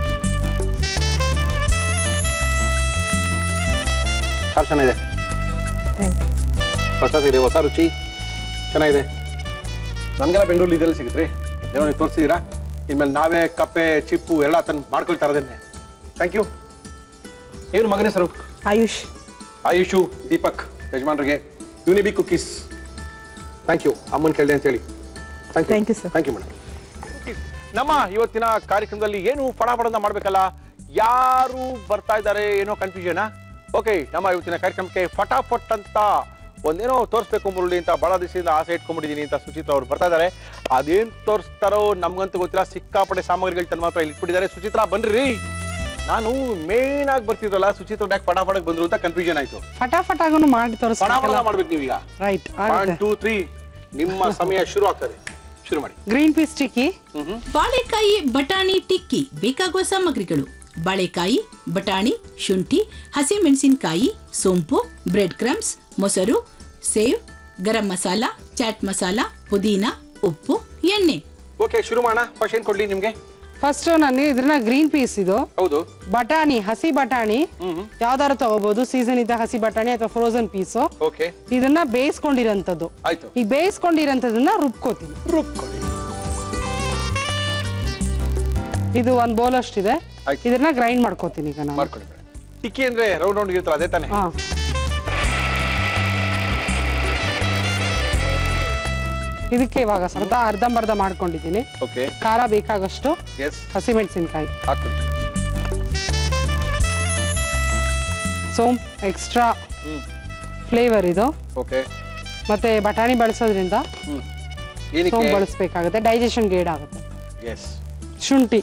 ಸಾರು ಚೆನ್ನಾಗಿದೆ ಥ್ಯಾಂಕ್ ಯು ಹೊಸದಿದೆ ಹೊಸ ರುಚಿ ಚೆನ್ನಾಗಿದೆ ನಮಗೆಲ್ಲ ಬೆಂಗಳೂರು ಇದೆಲ್ಲ ಸಿಗುತ್ತೆ ಏನೋ ನೀವು ತೋರಿಸಿದ್ದೀರಾ ಇನ್ಮೇಲೆ ನಾವೇ ಕಪ್ಪೆ ಚಿಪ್ಪು ಎಲ್ಲ ತಂದು ಮಾಡ್ಕೊಳ್ತಾ ಇರೋದನ್ನೇ ಥ್ಯಾಂಕ್ ಯು ಏನು ಮಗನ ಹೆಸರು ಆಯುಷ್ ಆಯುಷು ದೀಪಕ್ ಯಜಮಾನ್ರಿಗೆ ಯೂನಿಬಿ ಕುಕ್ಕೀಸ್ ಥ್ಯಾಂಕ್ ಯು ಅಮ್ಮನ ಕೇಳಿದೆ ಅಂತ ಹೇಳಿ Thank you, sir. Thank you madam ನಮ್ಮ ಇವತ್ತಿನ ಕಾರ್ಯಕ್ರಮದಲ್ಲಿ ಏನು ಫಟಾಫಟನ್ನ ಮಾಡ್ಬೇಕಲ್ಲ ಯಾರು ಬರ್ತಾ ಇದ್ದಾರೆ ಏನೋ ಕನ್ಫ್ಯೂಷನ್ ಓಕೆ ನಮ್ಮ ಇವತ್ತಿನ ಕಾರ್ಯಕ್ರಮಕ್ಕೆ ಫಟಾಫಟ್ ಅಂತ ಒಂದೇನೋ ತೋರಿಸ್ಬೇಕು ಮುರುಳಿ ಅಂತ ಬಹಳ ದಿವಸದಿಂದ ಆಸೆ ಇಟ್ಕೊಂಡ್ಬಿಟ್ಟಿದೀನಿ ಅಂತ ಸುಚಿತ್ರ ಅವ್ರು ಬರ್ತಾ ಇದ್ದಾರೆ ಅದೇನ್ ತೋರಿಸ್ತಾರೋ ನಮ್ಗಂತೂ ಗೊತ್ತಿಲ್ಲ ಸಿಕ್ಕಾಪಟ್ಟೆ ಸಾಮಗ್ರಿಗಳು ತನ್ನ ಮಾತ್ರ ಇಲ್ಲಿ ಇಟ್ಬಿಟ್ಟಿದ್ದಾರೆ ಸುಚಿತ್ರ ಬನ್ರಿ ನಾನು ಮೇನ್ ಆಗಿ ಬರ್ತಿದ್ರಲ್ಲ ಸುಚಿತ್ರ ಯಾಕೆ ಫಟಾಫಟ್ ಬಂದ್ರು ಅಂತ ಕನ್ಫ್ಯೂಷನ್ ಆಯ್ತು ಫಟಾಫಟ್ ಆಗೂ ಮಾಡಿ ಫಟಾಫಟ ತೋರಿಸ್ಬೇಕಲ್ಲ ಮಾಡ್ಬೇಕು ನೀವೀಗ ರೈಟ್ ಒನ್ ಟೂ ತ್ರೀ ನಿಮ್ಮ ಸಮಯ ಶುರು ಆಗ್ತದೆ ಶುರು ಮಾಡಿ ಗ್ರೀನ್ ಪೀಸ್ ಟಿಕ್ಕಿ ಬಾಳೆಕಾಯಿ ಬಟಾಣಿ ಟಿಕ್ಕಿ ಬೇಕಾಗುವ ಸಾಮಗ್ರಿಗಳು ಬಾಳೆಕಾಯಿ ಬಟಾಣಿ ಶುಂಠಿ ಹಸಿಮೆಣಸಿನಕಾಯಿ ಸೋಂಪು ಬ್ರೆಡ್ ಕ್ರಮ್ಸ್ ಮೊಸರು ಸೇವ್ ಗರಂ ಮಸಾಲ ಚಾಟ್ ಮಸಾಲ ಪುದೀನ ಉಪ್ಪು ಎಣ್ಣೆ ಓಕೆ ಶುರು ಮಾಡೋಣ ಫಸ್ಟ್ ಏನ್ ಕೊಡ್ಲಿ ನಿಮ್ಗೆ ಫಸ್ಟ್ ನಾನು ಇದ್ರನ್ನ ಗ್ರೀನ್ ಪೀಸ್ ಇದು ಹೌದು ಬಟಾಣಿ ಹಸಿ ಬಟಾಣಿ ಯಾವ್ದಾರು ತಗೋಬಹುದು ಸೀಸನ್ ಇದ್ದ ಹಸಿ ಬಟಾಣಿ ಅಥವಾ ಫ್ರೋಸನ್ ಪೀಸು ಓಕೆ ಇದನ್ನ ಬೇಯಿಸ್ಕೊಂಡಿರೋಂಥದ್ದು ಆಯ್ತು ಈಗ ಬೇಯಿಸ್ಕೊಂಡಿರೋಂಥದ್ದನ್ನ ರುಬ್ಕೋತೀನಿ ರುಬ್ಕೊಳ್ಳಿ ಇದು ಒಂದ್ ಬೌಲ್ ಅಷ್ಟಿದೆ ಆಯ್ತು. ಇದನ್ನ ಗ್ರೈಂಡ್ ಮಾಡ್ಕೋತೀನಿ ಈಗ ನಾನು ಮಾಡ್ಕೊಳ್ಳಿ ಟಿಕ್ಕಿ ಅಂದ್ರೆ ರೌಂಡ್ ರೌಂಡ್ ಇರ್ತಲ್ಲ ಅದೇ ತಾನೇ ಹಾ ಇದಕ್ಕೆ ಇವಾಗ ಸ್ವಲ್ಪ ಅರ್ಧಂಬರ್ಧ ಮಾಡ್ಕೊಂಡಿದ್ದೀನಿ ಓಕೆ ಖಾರ ಬೇಕಾಗಷ್ಟು ಎಸ್ ಹಸಿಮೆಣಸಿನ್ಕಾಯಿ ಹಾಕೊಳ್ಳಿ ಸೋಂಪ್ ಎಕ್ಸ್ಟ್ರಾ ಹ್ಮ್ ಫ್ಲೇವರ್ ಇದು ಓಕೆ ಮತ್ತೆ ಬಟಾಣಿ ಬಳಸೋದ್ರಿಂದ ಹ್ಮ್ ಸೋಂಪ್ ಏನಕ್ಕೆ ಬಳಸಬೇಕಾಗುತ್ತೆ ಡೈಜೆಷನ್ ಗೇಡ್ ಆಗುತ್ತೆ ಎಸ್ ಶುಂಠಿ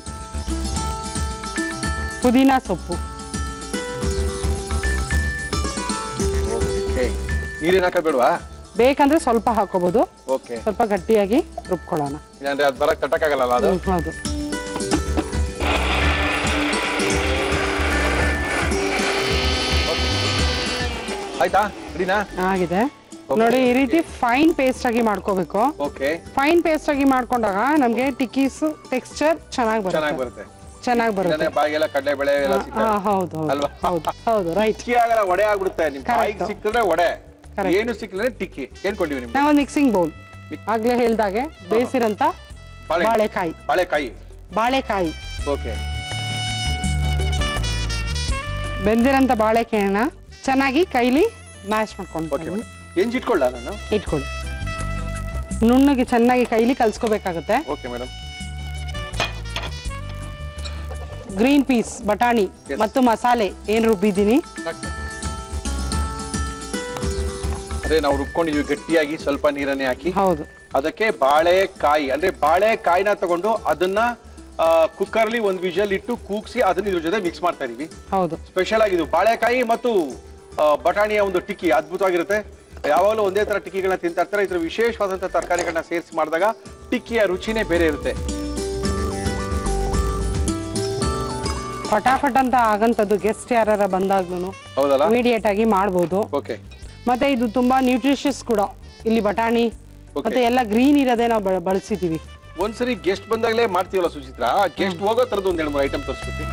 ಪುದೀನ ಸೊಪ್ಪು ಓಕೆ ನೀರೇನು ಹಾಕಬೇಡವಾ ಬೇಕಂದ್ರೆ ಸ್ವಲ್ಪ ಹಾಕೋಬಹುದು ಓಕೆ ಸ್ವಲ್ಪ ಗಟ್ಟಿಯಾಗಿ ರುಬ್ಕೊಳ್ಳೋಣ ಇಲ್ಲಾಂದ್ರೆ ಅದು ಬರಕ್ ತಟ್ಟಕ್ಕಾಗಲ್ಲ ಅದು ಹ್ಮ್, ಹೌದು ಆಯ್ತಾ ರೆಡಿನಾ ಆಗಿದೆ ನೋಡಿ ಈ ರೀತಿ ಫೈನ್ ಪೇಸ್ಟ್ ಆಗಿ ಮಾಡ್ಕೋಬೇಕು ಓಕೆ ಫೈನ್ ಪೇಸ್ಟ್ ಆಗಿ ಮಾಡ್ಕೊಂಡಾಗ ನಮ್ಗೆ ಟಿಕ್ಕೀಸ್ ಟೆಕ್ಸ್ಚರ್ ಚೆನ್ನಾಗಿ ಚೆನ್ನಾಗಿ ಬರುತ್ತೆ ಬರುತ್ತೆ ಚೆನ್ನಾಗಿ ಬರುತ್ತೆ ಇಲ್ಲಾಂದ್ರೆ ಬಾಯಿಗೆಲ್ಲ ಕಡಲೆ ಬೆಳೆ ಎಲ್ಲ ಹಾ, ಸಿಗ್ತದೆ ಹೌದು ಹೌದು ಅಲ್ವಾ? ಹೌದು ಹೌದು ರೈಟ್ ಟಿಕ್ಕಿ ಆಗಲ್ಲ ಒಡೆ ಆಗ್ಬಿಡುತ್ತೆ ನಿಮ್ ಬಾಯಿಗೆ Correct. ಸಿಕ್ಕಿದ್ರೆ ಒಡೆ Correct. ಏನು ಸಿಕ್ಕಿದ್ರೆ ಟಿಕ್ಕಿ ಏನ್ ಕೊಟ್ಟಿವಿ ನಿಮ್ಗೆ ನಾವೊಂದು ಮಿಕ್ಸಿಂಗ್ ಬೌಲ್ ಆಗ್ಲೇ ಹೇಳ್ದಾಗೆ ಬೇಯಿಸಿರಂತ ಬಾಳೆ ಬಾಳೆಕಾಯಿ ಬಾಳೆಕಾಯಿ ಬಾಳೆಕಾಯಿ ಓಕೆ ಬೆಂದಿರಂತ ಬಾಳೆಕಾಯಿನ ಚೆನ್ನಾಗಿ ಕೈಲಿ ಮ್ಯಾಶ್ ಓಕೆ ಮಾಡ್ಕೊಂಡು ಮೇಡಮ್ ಏನ್ ಇಟ್ಕೊಳ್ಳ ನಾನು ಇಟ್ಕೊಳ್ಳಿ ನುಣ್ಣಗೆ ಚೆನ್ನಾಗಿ ಕೈಲಿ ಕಲ್ಸ್ಕೋಬೇಕಾಗುತ್ತೆ ಓಕೆ ಮೇಡಮ್ ಗ್ರೀನ್ ಪೀಸ್ ಬಟಾಣಿ Yes. ಮತ್ತು ಮಸಾಲೆ ಏನ್ ರುಬ್ಬಿದ್ದೀನಿ ಅದೇ ನಾವು ರುಬ್ಕೊಂಡಿದ್ವಿ ಗಟ್ಟಿಯಾಗಿ ಸ್ವಲ್ಪ ನೀರನ್ನೇ ಹಾಕಿ ಹೌದು ಅದಕ್ಕೆ ಬಾಳೆಕಾಯಿ ಅಂದ್ರೆ ಬಾಳೆಕಾಯಿನ ತಗೊಂಡು ಅದನ್ನ ಕುಕ್ಕರ್ ಅಲ್ಲಿ ಒಂದ್ ವಿಜಲ್ ಇಟ್ಟು ಕೂಗ್ಸಿ ಅದನ್ನ ಇದ್ರ ಜೊತೆ ಮಿಕ್ಸ್ ಮಾಡ್ತಾ ಇದೀವಿ ಹೌದು ಸ್ಪೆಷಲ್ ಆಗಿ ಇದು ಬಾಳೆಕಾಯಿ ಮತ್ತು ಆ, ಬಟಾಣಿಯ ಒಂದು ಟಿಕ್ಕಿ ಅದ್ಭುತವಾಗಿರುತ್ತೆ ಯಾವಾಗಲೂ ಒಂದೇ ತರ ಟಿಕ್ಕಿಗಳನ್ನ ತಿಂತಾ ಇರ್ತಾರೆ ಇದ್ರ ವಿಶೇಷವಾದಂತ ತರಕಾರಿಗಳನ್ನ ಸೇರಿಸಿ ಮಾಡಿದಾಗ ಟಿಕ್ಕಿಯ ರುಚಿನೇ ಬೇರೆ ಇರುತ್ತೆ ಫಟಾಫಟ್ ಅಂತ ಆಗಂತದ್ದು ಗೆಸ್ಟ್ ಯಾರ ಬಂದಾಗ್ಲೂ ಹೌದಲ್ಲ ಇಮಿಡಿಯೇಟ್ ಆಗಿ ಮಾಡ್ಬೋದು ಓಕೆ ಮತ್ತೆ ಇದು ತುಂಬಾ ನ್ಯೂಟ್ರಿಷಿಯಸ್ ಕೂಡ ಇಲ್ಲಿ ಬಟಾಣಿ ಮತ್ತೆ ಎಲ್ಲ ಗ್ರೀನ್ ಇರೋದೇ ನಾವು ಬಳ- ಬಳಸಿದೀವಿ ಒಂದ್ಸರಿ ಗೆಸ್ಟ್ ಬಂದಾಗಲೇ ಮಾಡ್ತೀವಲ್ಲ ಸುಚಿತ್ರ ಗೆಸ್ಟ್ ಹೋಗೋ ತರದ್ದು ಒಂದ್ ಎರಡು ಮೂರು ಐಟಮ್ ತೋರಿಸ್ಬಿಟ್ಟು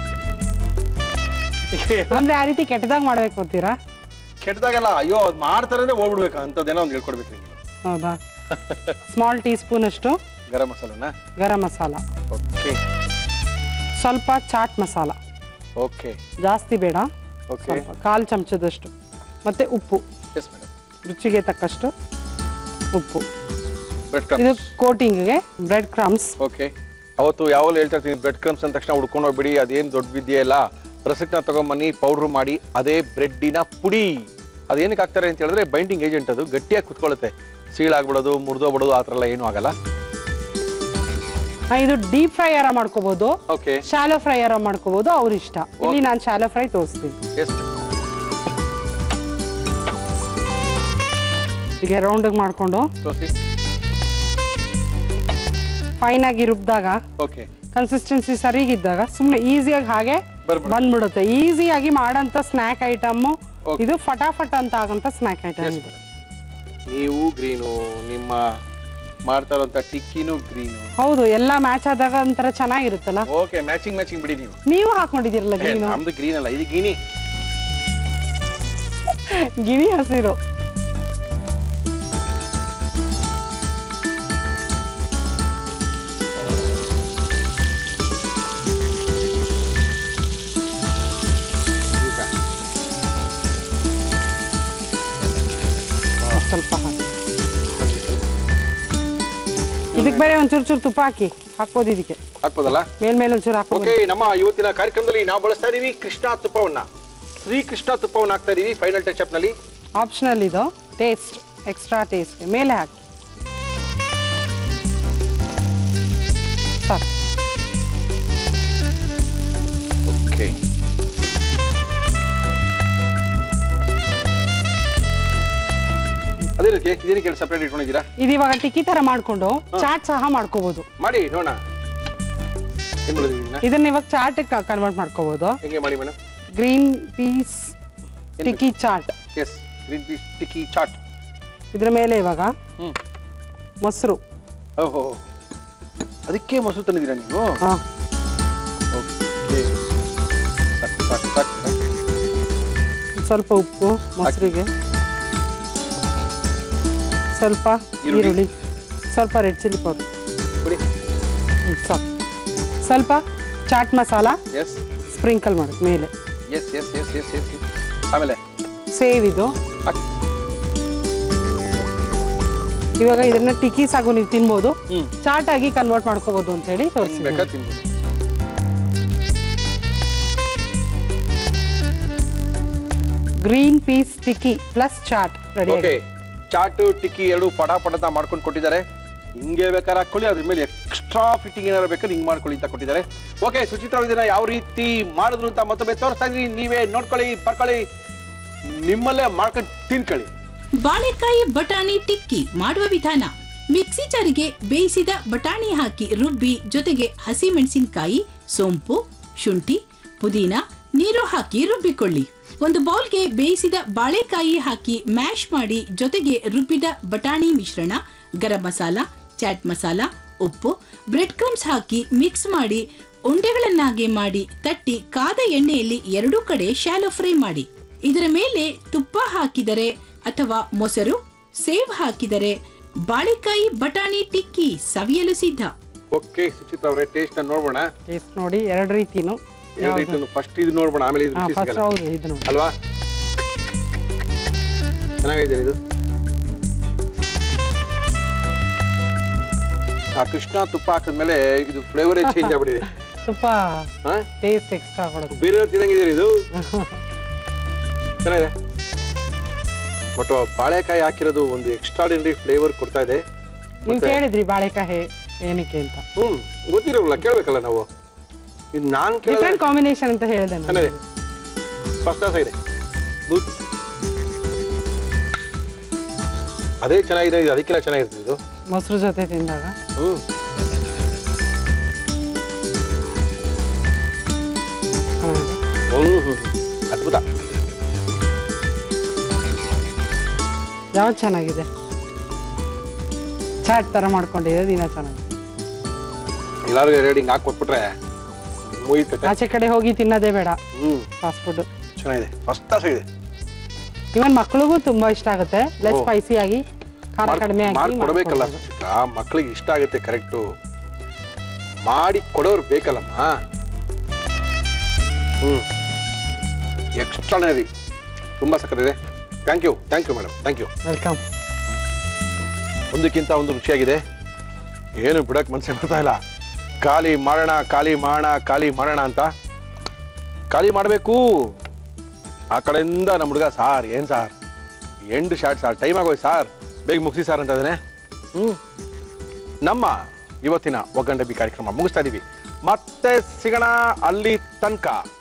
ಅಂದ್ರೆ ಆ ರೀತಿ ಕೆಟ್ಟದಾಗ ಮಾಡ್ಬೇಕು ಅಂತೀರಾ ಕೆಟ್ಟದಾಗಲ್ಲ ಅಯ್ಯೋ ಅದ್ ಮಾಡ್ತಾರೇ ಹೋಗ್ಬಿಡ್ಬೇಕು ಅಂತದೇನೋ ಒಂದು ಹೇಳ್ಕೊಡ್ಬೇಕು ನಿಮ್ಗೆ ಹೌದಾ ಸ್ಮಾಲ್ ಟೀ ಸ್ಪೂನ್ ಅಷ್ಟು ಗರಂ ಮಸಾಲನ ಗರಂ ಮಸಾಲ ಓಕೆ ಸ್ವಲ್ಪ ಚಾಟ್ ಮಸಾಲ ಓಕೆ ಜಾಸ್ತಿ ಬೇಡ ಓಕೆ ಸ್ವಲ್ಪ ಕಾಲು ಚಮಚದಷ್ಟು ಮತ್ತೆ ಉಪ್ಪು ಎಸ್ ಮೇಡಮ್ ರುಚಿಗೆ ತಕ್ಕಷ್ಟು ಉಪ್ಪು ಬ್ರೆಡ್ ಇದು ಕ್ರಮ್ಸ್ ಕೋಟಿಂಗ್ಗೆ ಬ್ರೆಡ್ ಕ್ರಮ್ಸ್ ಓಕೆ ಅವತ್ತು ಯಾವಾಗಲೂ ಹೇಳ್ತಾ ಇರ್ತೀನಿ ಬ್ರೆಡ್ ಕ್ರಮ್ಸ್ ಅಂದ ತಕ್ಷಣ ಹುಡ್ಕೊಂಡು ಹೋಗ್ಬಿಡಿ ಅದೇನು ದೊಡ್ಡ ವಿದ್ಯೆ ಇಲ್ಲ ರಸಕ್ನ ತಗೊಂಬನ್ನಿ ಪೌಡ್ರ್ ಮಾಡಿ ಅದೇ ಬ್ರೆಡ್ಡಿನ ಪುಡಿ ಅದೇನಕ್ಕೆ ಹಾಕ್ತಾರೆ ಅಂತ ಹೇಳಿದ್ರೆ ಬೈಂಡಿಂಗ್ ಏಜೆಂಟ್ ಅದು ಗಟ್ಟಿಯಾಗಿ ಕುತ್ಕೊಳ್ಳುತ್ತೆ ಸೀಳಾಗ್ಬಿಡೋದು ಮುರಿದೋಗ್ಬಿಡೋದು ಆ ಥರ ಎಲ್ಲ ಏನೂ ಆಗಲ್ಲ ಇದು ಡೀಪ್ ಫ್ರೈ ಯಾರ ಮಾಡ್ಕೋಬಹುದು ಓಕೆ ಶಾಲೋ ಫ್ರೈ ಯಾರ ಮಾಡ್ಕೋಬಹುದು ಅವ್ರ ಇಷ್ಟ ಇಲ್ಲಿ ನಾನು ಶಾಲೋ ಫ್ರೈ ತೋರಿಸ್ತೀನಿ ಎಸ್ ಹೀಗೆ ರೌಂಡ್ ಮಾಡ್ಕೊಂಡು ತೋರಿಸಿ ಫೈನ್ ಆಗಿ ರುಬ್ಬಿದಾಗ ಓಕೆ ಕನ್ಸಿಸ್ಟೆನ್ಸಿ ಸರಿಗಿದ್ದಾಗ ಸುಮ್ಮನೆ ಈಸಿಯಾಗಿ ಹಾಗೆ ಬರ್ಬಿಡುತ್ತೆ. ಬಂದ್ಬಿಡುತ್ತೆ ಈಸಿಯಾಗಿ ಮಾಡೋಂಥ ಸ್ನ್ಯಾಕ್ ಐಟಮ್ Okay. ಇದು ಫಟಾಫಟ್ ಅಂತ ಆಗಂತ ಸ್ನ್ಯಾಕ್ ಐಟಮ್ ಇದು ನೀವು ಗ್ರೀನು ನಿಮ್ಮ ಮಾಡ್ತಾ ಇರೋಂಥ ಟಿಕ್ಕಿನೂ ಗ್ರೀನು ಹೌದು ಎಲ್ಲ ಮ್ಯಾಚ್ ಆದಾಗ ಒಂಥರ ಚೆನ್ನಾಗಿರುತ್ತಲ್ಲ ಓಕೆ ಮ್ಯಾಚಿಂಗ್ ಮ್ಯಾಚಿಂಗ್ ಬಿಡಿ ನೀವು ನೀವು ಹಾಕೊಂಡಿದ್ದೀರಲ್ಲ ಏ, ಗಿನಿ ನಮ್ದು ಗ್ರೀನ್ ಅಲ್ಲ ಇದು ಗಿನಿ ಗಿನಿ ಹಸಿರು ಸ್ವಲ್ಪ ಹಾಕಿ ಇದಕ್ಕೆ ಬೇರೆ ಒಂಚೂರು ಚೂರು ತುಪ್ಪ ಹಾಕಿ ಹಾಕ್ಬೋದು ಇದಕ್ಕೆ ಹಾಕ್ಬೋದಲ್ಲ ಮೇಲ್ಮೇಲೆ ಒಂಚೂರು ಹಾಕ್ಬೋದು ಓಕೆ ನಮ್ಮ ಇವತ್ತಿನ ಕಾರ್ಯಕ್ರಮದಲ್ಲಿ ನಾವು ಬಳಸ್ತಾ ಇದೀವಿ ಕೃಷ್ಣ ತುಪ್ಪವನ್ನ ಶ್ರೀ ಕೃಷ್ಣ ತುಪ್ಪವನ್ನ ಹಾಕ್ತಾ ಇದೀವಿ ಫೈನಲ್ ಟಚ್ ಅಪ್ ನಲ್ಲಿ ಆಪ್ಷನಲ್ ಇದು ಟೇಸ್ಟ್ ಎಕ್ಸ್ಟ್ರಾ ಟೇಸ್ಟ್ ಮೇಲೆ ಹಾಕಿ ಸಾಕು ಓಕೆ ಅದೇ ರೀತಿ ಇದೇನಕ್ಕೆ ಸಪ್ರೇಟ್ ಇಟ್ಕೊಂಡಿದ್ದೀರಾ ಇದು ಇವಾಗ ಟಿಕ್ಕಿ ತರ ಮಾಡ್ಕೊಂಡು ಚಾಟ್ ಸಹ ಮಾಡ್ಕೋಬಹುದು ಮಾಡಿ ನೋಡೋಣ ಏನ್ ಮಾಡೋದು ಇದನ್ನ ಇದನ್ನ ಇವಾಗ ಚಾಟ್ ಕನ್ವರ್ಟ್ ಮಾಡ್ಕೋಬಹುದು ಹೆಂಗೆ ಮಾಡಿ madam green peas tikki chaat yes green peas tikki chaat ಇದ್ರ ಮೇಲೆ ಇವಾಗ ಹ್ಮ್ ಮೊಸರು ಓಹೋ ಅದಕ್ಕೆ ಮೊಸರು ತಂದಿದ್ದೀರಾ ನೀವು ಹಾ ಓಕೆ ಸಾಕು ಸಾಕು ಸಾಕು ಸ್ವಲ್ಪ ಉಪ್ಪು ಮೊಸರಿಗೆ ಸ್ವಲ್ಪ ಈರುಳ್ಳಿ. ಈರುಳ್ಳಿ ಸ್ವಲ್ಪ ರೆಡ್ ಚಿಲ್ಲಿ ಪೌಡರ್ ಬಿಡಿ ಸಾಕು ಸ್ವಲ್ಪ ಚಾಟ್ ಮಸಾಲ ಎಸ್ ಸ್ಪ್ರಿಂಕಲ್ ಮಾಡಿ ಮೇಲೆ yes yes yes yes yes ಆಮೇಲೆ ಸೇವ್ ಇದು ಹಾಕಿ ಇವಾಗ ಇದನ್ನ ಟಿಕ್ಕಿ ಸಾಗು ನೀವು ತಿನ್ಬೋದು ಹ್ಮ್. ಚಾಟ್ ಆಗಿ ಕನ್ವರ್ಟ್ ಮಾಡ್ಕೋಬಹುದು ಅಂತ ಹೇಳಿ ತೋರಿಸಿ ಬೇಕಾ ತಿನ್ಬೋದು green peas tikki plus chaat ready okay chaat tikki ಎರಡು ಪಟ ಪಟತ ಮಾಡ್ಕೊಂಡು ಕೊಟ್ಟಿದ್ದಾರೆ ಹಿಂಗೆ ಬೇಕಾದ್ರೆ ಹಾಕೊಳ್ಳಿ ಅದ್ರ ಮೇಲೆ ಎಕ್ಸ್ಟ್ರಾ ಫಿಟ್ಟಿಂಗ್ ಏನಾರು ಬೇಕಾದ್ರೆ ಹಿಂಗ್ ಮಾಡ್ಕೊಳ್ಳಿ ಅಂತ ಕೊಟ್ಟಿದ್ದಾರೆ ಓಕೆ ಸುಚಿತ್ರ ಇದನ್ನ ಯಾವ ರೀತಿ ಮಾಡಿದ್ರು ಅಂತ ಮತ್ತೊಮ್ಮೆ ತೋರಿಸ್ತಾ ಇದ್ರಿ ನೀವೇ ನೋಡ್ಕೊಳ್ಳಿ ಬರ್ಕೊಳ್ಳಿ ನಿಮ್ಮಲ್ಲೇ ಮಾಡ್ಕೊಂಡು ತಿನ್ಕೊಳ್ಳಿ ಬಾಳೆಕಾಯಿ ಬಟಾಣಿ ಟಿಕ್ಕಿ ಮಾಡುವ ವಿಧಾನ ಮಿಕ್ಸಿ ಜಾರಿಗೆ ಬೇಯಿಸಿದ ಬಟಾಣಿ ಹಾಕಿ ರುಬ್ಬಿ ಜೊತೆಗೆ ಹಸಿ ಮೆಣಸಿನಕಾಯಿ ಸೋಂಪು ಶುಂಠಿ ಪುದೀನ ನೀರು ಹಾಕಿ ರುಬ್ಬಿಕೊಳ್ಳಿ ಒಂದು ಬೌಲ್ಗೆ ಬೇಯಿಸಿದ ಬಾಳೆಕಾಯಿ ಹಾಕಿ ಮ್ಯಾಶ್ ಮಾಡಿ ಜೊತೆಗೆ ರುಬ್ಬಿದ ಬಟಾಣಿ ಮಿಶ್ರಣ ಗರಂ ಮಸಾಲ ಚಾಟ್ ಮಸಾಲ ಉಪ್ಪು ಬ್ರೆಡ್ ಕ್ರಮ್ಸ್ ಹಾಕಿ ಮಿಕ್ಸ್ ಮಾಡಿ ಉಂಡೆಗಳನ್ನಾಗಿ ಮಾಡಿ ತಟ್ಟಿ ಕಾದ ಎಣ್ಣೆಯಲ್ಲಿ ಎರಡೂ ಕಡೆ ಶಾಲೋ ಫ್ರೈ ಮಾಡಿ ಇದರ ಮೇಲೆ ತುಪ್ಪ ಹಾಕಿದರೆ ಅಥವಾ ಮೊಸರು ಸೇವ್ ಹಾಕಿದರೆ ಬಾಳೆಕಾಯಿ ಬಟಾಣಿ ಟಿಕ್ಕಿ ಸವಿಯಲು ಸಿದ್ಧ ಓಕೆ ಸುಚಿತ್ರ ಅವರೇ ಟೇಸ್ಟ್ ನೋಡ್ಬೋಣ ಟೇಸ್ಟ್ ನೋಡಿ ಎರಡು ರೀತಿನು ಫಸ್ಟ್ ಇದು ನೋಡ್ಬೋಣ ಆಮೇಲೆ ಇದು ಹಾ ರುಚಿ ಫಸ್ಟ್ ಸಿಗಲ್ಲ. ಹೌದು ಇದು ನೋಡಿ ಅಲ್ವಾ ಚೆನ್ನಾಗಿದೆ ಇದು ಆ ಕೃಷ್ಣ ತುಪ್ಪ ಹಾಕಿದ್ಮೇಲೆ ಇದು ಫ್ಲೇವರೇ ಚೇಂಜ್ ಆಗ್ಬಿಟ್ಟಿದೆ ತುಪ್ಪ ಹಾ ಟೇಸ್ಟ್ ಎಕ್ಸ್ಟ್ರಾ ಕೊಡೋದು ಬೇರೆ ತಿನ್ನಂಗಿದೆ ಇದು ಚೆನ್ನಾಗಿದೆ ಬಟ್ ಬಾಳೆಕಾಯಿ ಹಾಕಿರೋದು ಒಂದು ಎಕ್ಸ್ಟ್ರಾಡಿನರಿ ಫ್ಲೇವರ್ ಕೊಡ್ತಾ ಇದೆ ನೀವು ಕೇಳಿದ್ರಿ ಬಾಳೆಕಾಯಿ ಏನಕ್ಕೆ ಅಂತ ಹ್ಮ್ ಗೊತ್ತಿರೋಲ್ಲ ಕೇಳ್ಬೇಕಲ್ಲ ನಾವು ಇದು ನಾನ್ ಕೇಳಿದ್ರೆ ಡಿಫ್ರೆಂಟ್ ಕಾಂಬಿನೇಷನ್ ಅಂತ ಹೇಳಿದೆ ನಾನು ಚೆನ್ನಾಗಿದೆ ಫಸ್ಟ್ ಕ್ಲಾಸ್ ಆಗಿದೆ ಗುಡ್ ಅದೇ ಚೆನ್ನಾಗಿದೆ ಇದು ಅದಕ್ಕೆಲ್ಲ ಚೆನ್ನಾಗಿರ್ತದೆ ಇದು ಮೊಸರು ಜೊತೆ ತಿಂದಾಗ ಹ್ಮ್ ಚೆನ್ನಾಗಿದೆ. ಹ್ಮ್ ಹ್ಮ್. ಅದ್ಭುತ ಯಾವ್ದು ಚೆನ್ನಾಗಿದೆ ಚಾಟ್ ತರ ಮಾಡ್ಕೊಂಡಿದೆ ದಿನ ಚೆನ್ನಾಗಿದೆ ಎಲ್ಲಾರು ರೇಡಿಂಗ್ ಹಾಕಿ ಕೊಟ್ಬಿಟ್ರೆ ಮುಗಿತೈತೆ ಆಚೆ ಕಡೆ ಹೋಗಿ ತಿನ್ನೋದೇ ಬೇಡ ಹ್ಮ್ ಫಾಸ್ಟ್ ಫುಡ್ ಚೆನ್ನಾಗಿದೆ ಫಸ್ಟ್ ಕ್ಲಾಸ್ ಇದೆ ಇವನ್ ಮಕ್ಳಿಗೂ ತುಂಬಾ ಇಷ್ಟ ಆಗುತ್ತೆ ಲೆಸ್ ಓ. ಸ್ಪೈಸಿ ಆಗಿ ಖಾರ ಕಡಿಮೆ ಆಗಿ ಮಾಡಿ ಕೊಡಬೇಕಲ್ಲ ಮಾಡ್ಕೊಡ್ಬೋದು. ಸುಚಿತ್ರ ಮಕ್ಳಿಗೆ ಇಷ್ಟ ಆಗುತ್ತೆ ಕರೆಕ್ಟು ಮಾಡಿ ಕೊಡೋರು ಬೇಕಲ್ಲಮ್ಮ ಹ್ಮ್ ಎಕ್ಸ್ಟ್ರಾನರಿ ತುಂಬಾ ಸಕ್ಕತ್ತಿದೆ thank you thank you madam thank you welcome ಒಂದಕ್ಕಿಂತ ಒಂದು ರುಚಿಯಾಗಿದೆ ಏನು ಬಿಡಕ್ ಮನ್ಸೇ ಬರ್ತಾ ಇಲ್ಲ ಖಾಲಿ ಮಾಡೋಣ ಖಾಲಿ ಮಾಡೋಣ ಖಾಲಿ ಮಾಡೋಣ ಅಂತ ಖಾಲಿ ಮಾಡಬೇಕು ಆ ಕಡೆಯಿಂದ ನಮ್ಮ ಹುಡುಗ ಸಾರ್ ಏನ್ sir end short sir time ಆಗೋಯ್ತು ಸಾರ್ ಬೇಗ ಮುಗಿಸಿ ಸಾರ್ ಅಂತ ಇದ್ದಾನೆ ಹ್ಮ್ ನಮ್ಮ ಇವತ್ತಿನ ಒಗ್ಗಂಡಬಿ ಕಾರ್ಯಕ್ರಮ ಮುಗಿಸ್ತಾ ಇದೀವಿ ಮತ್ತೆ ಸಿಗೋಣ ಅಲ್ಲಿ ತನಕ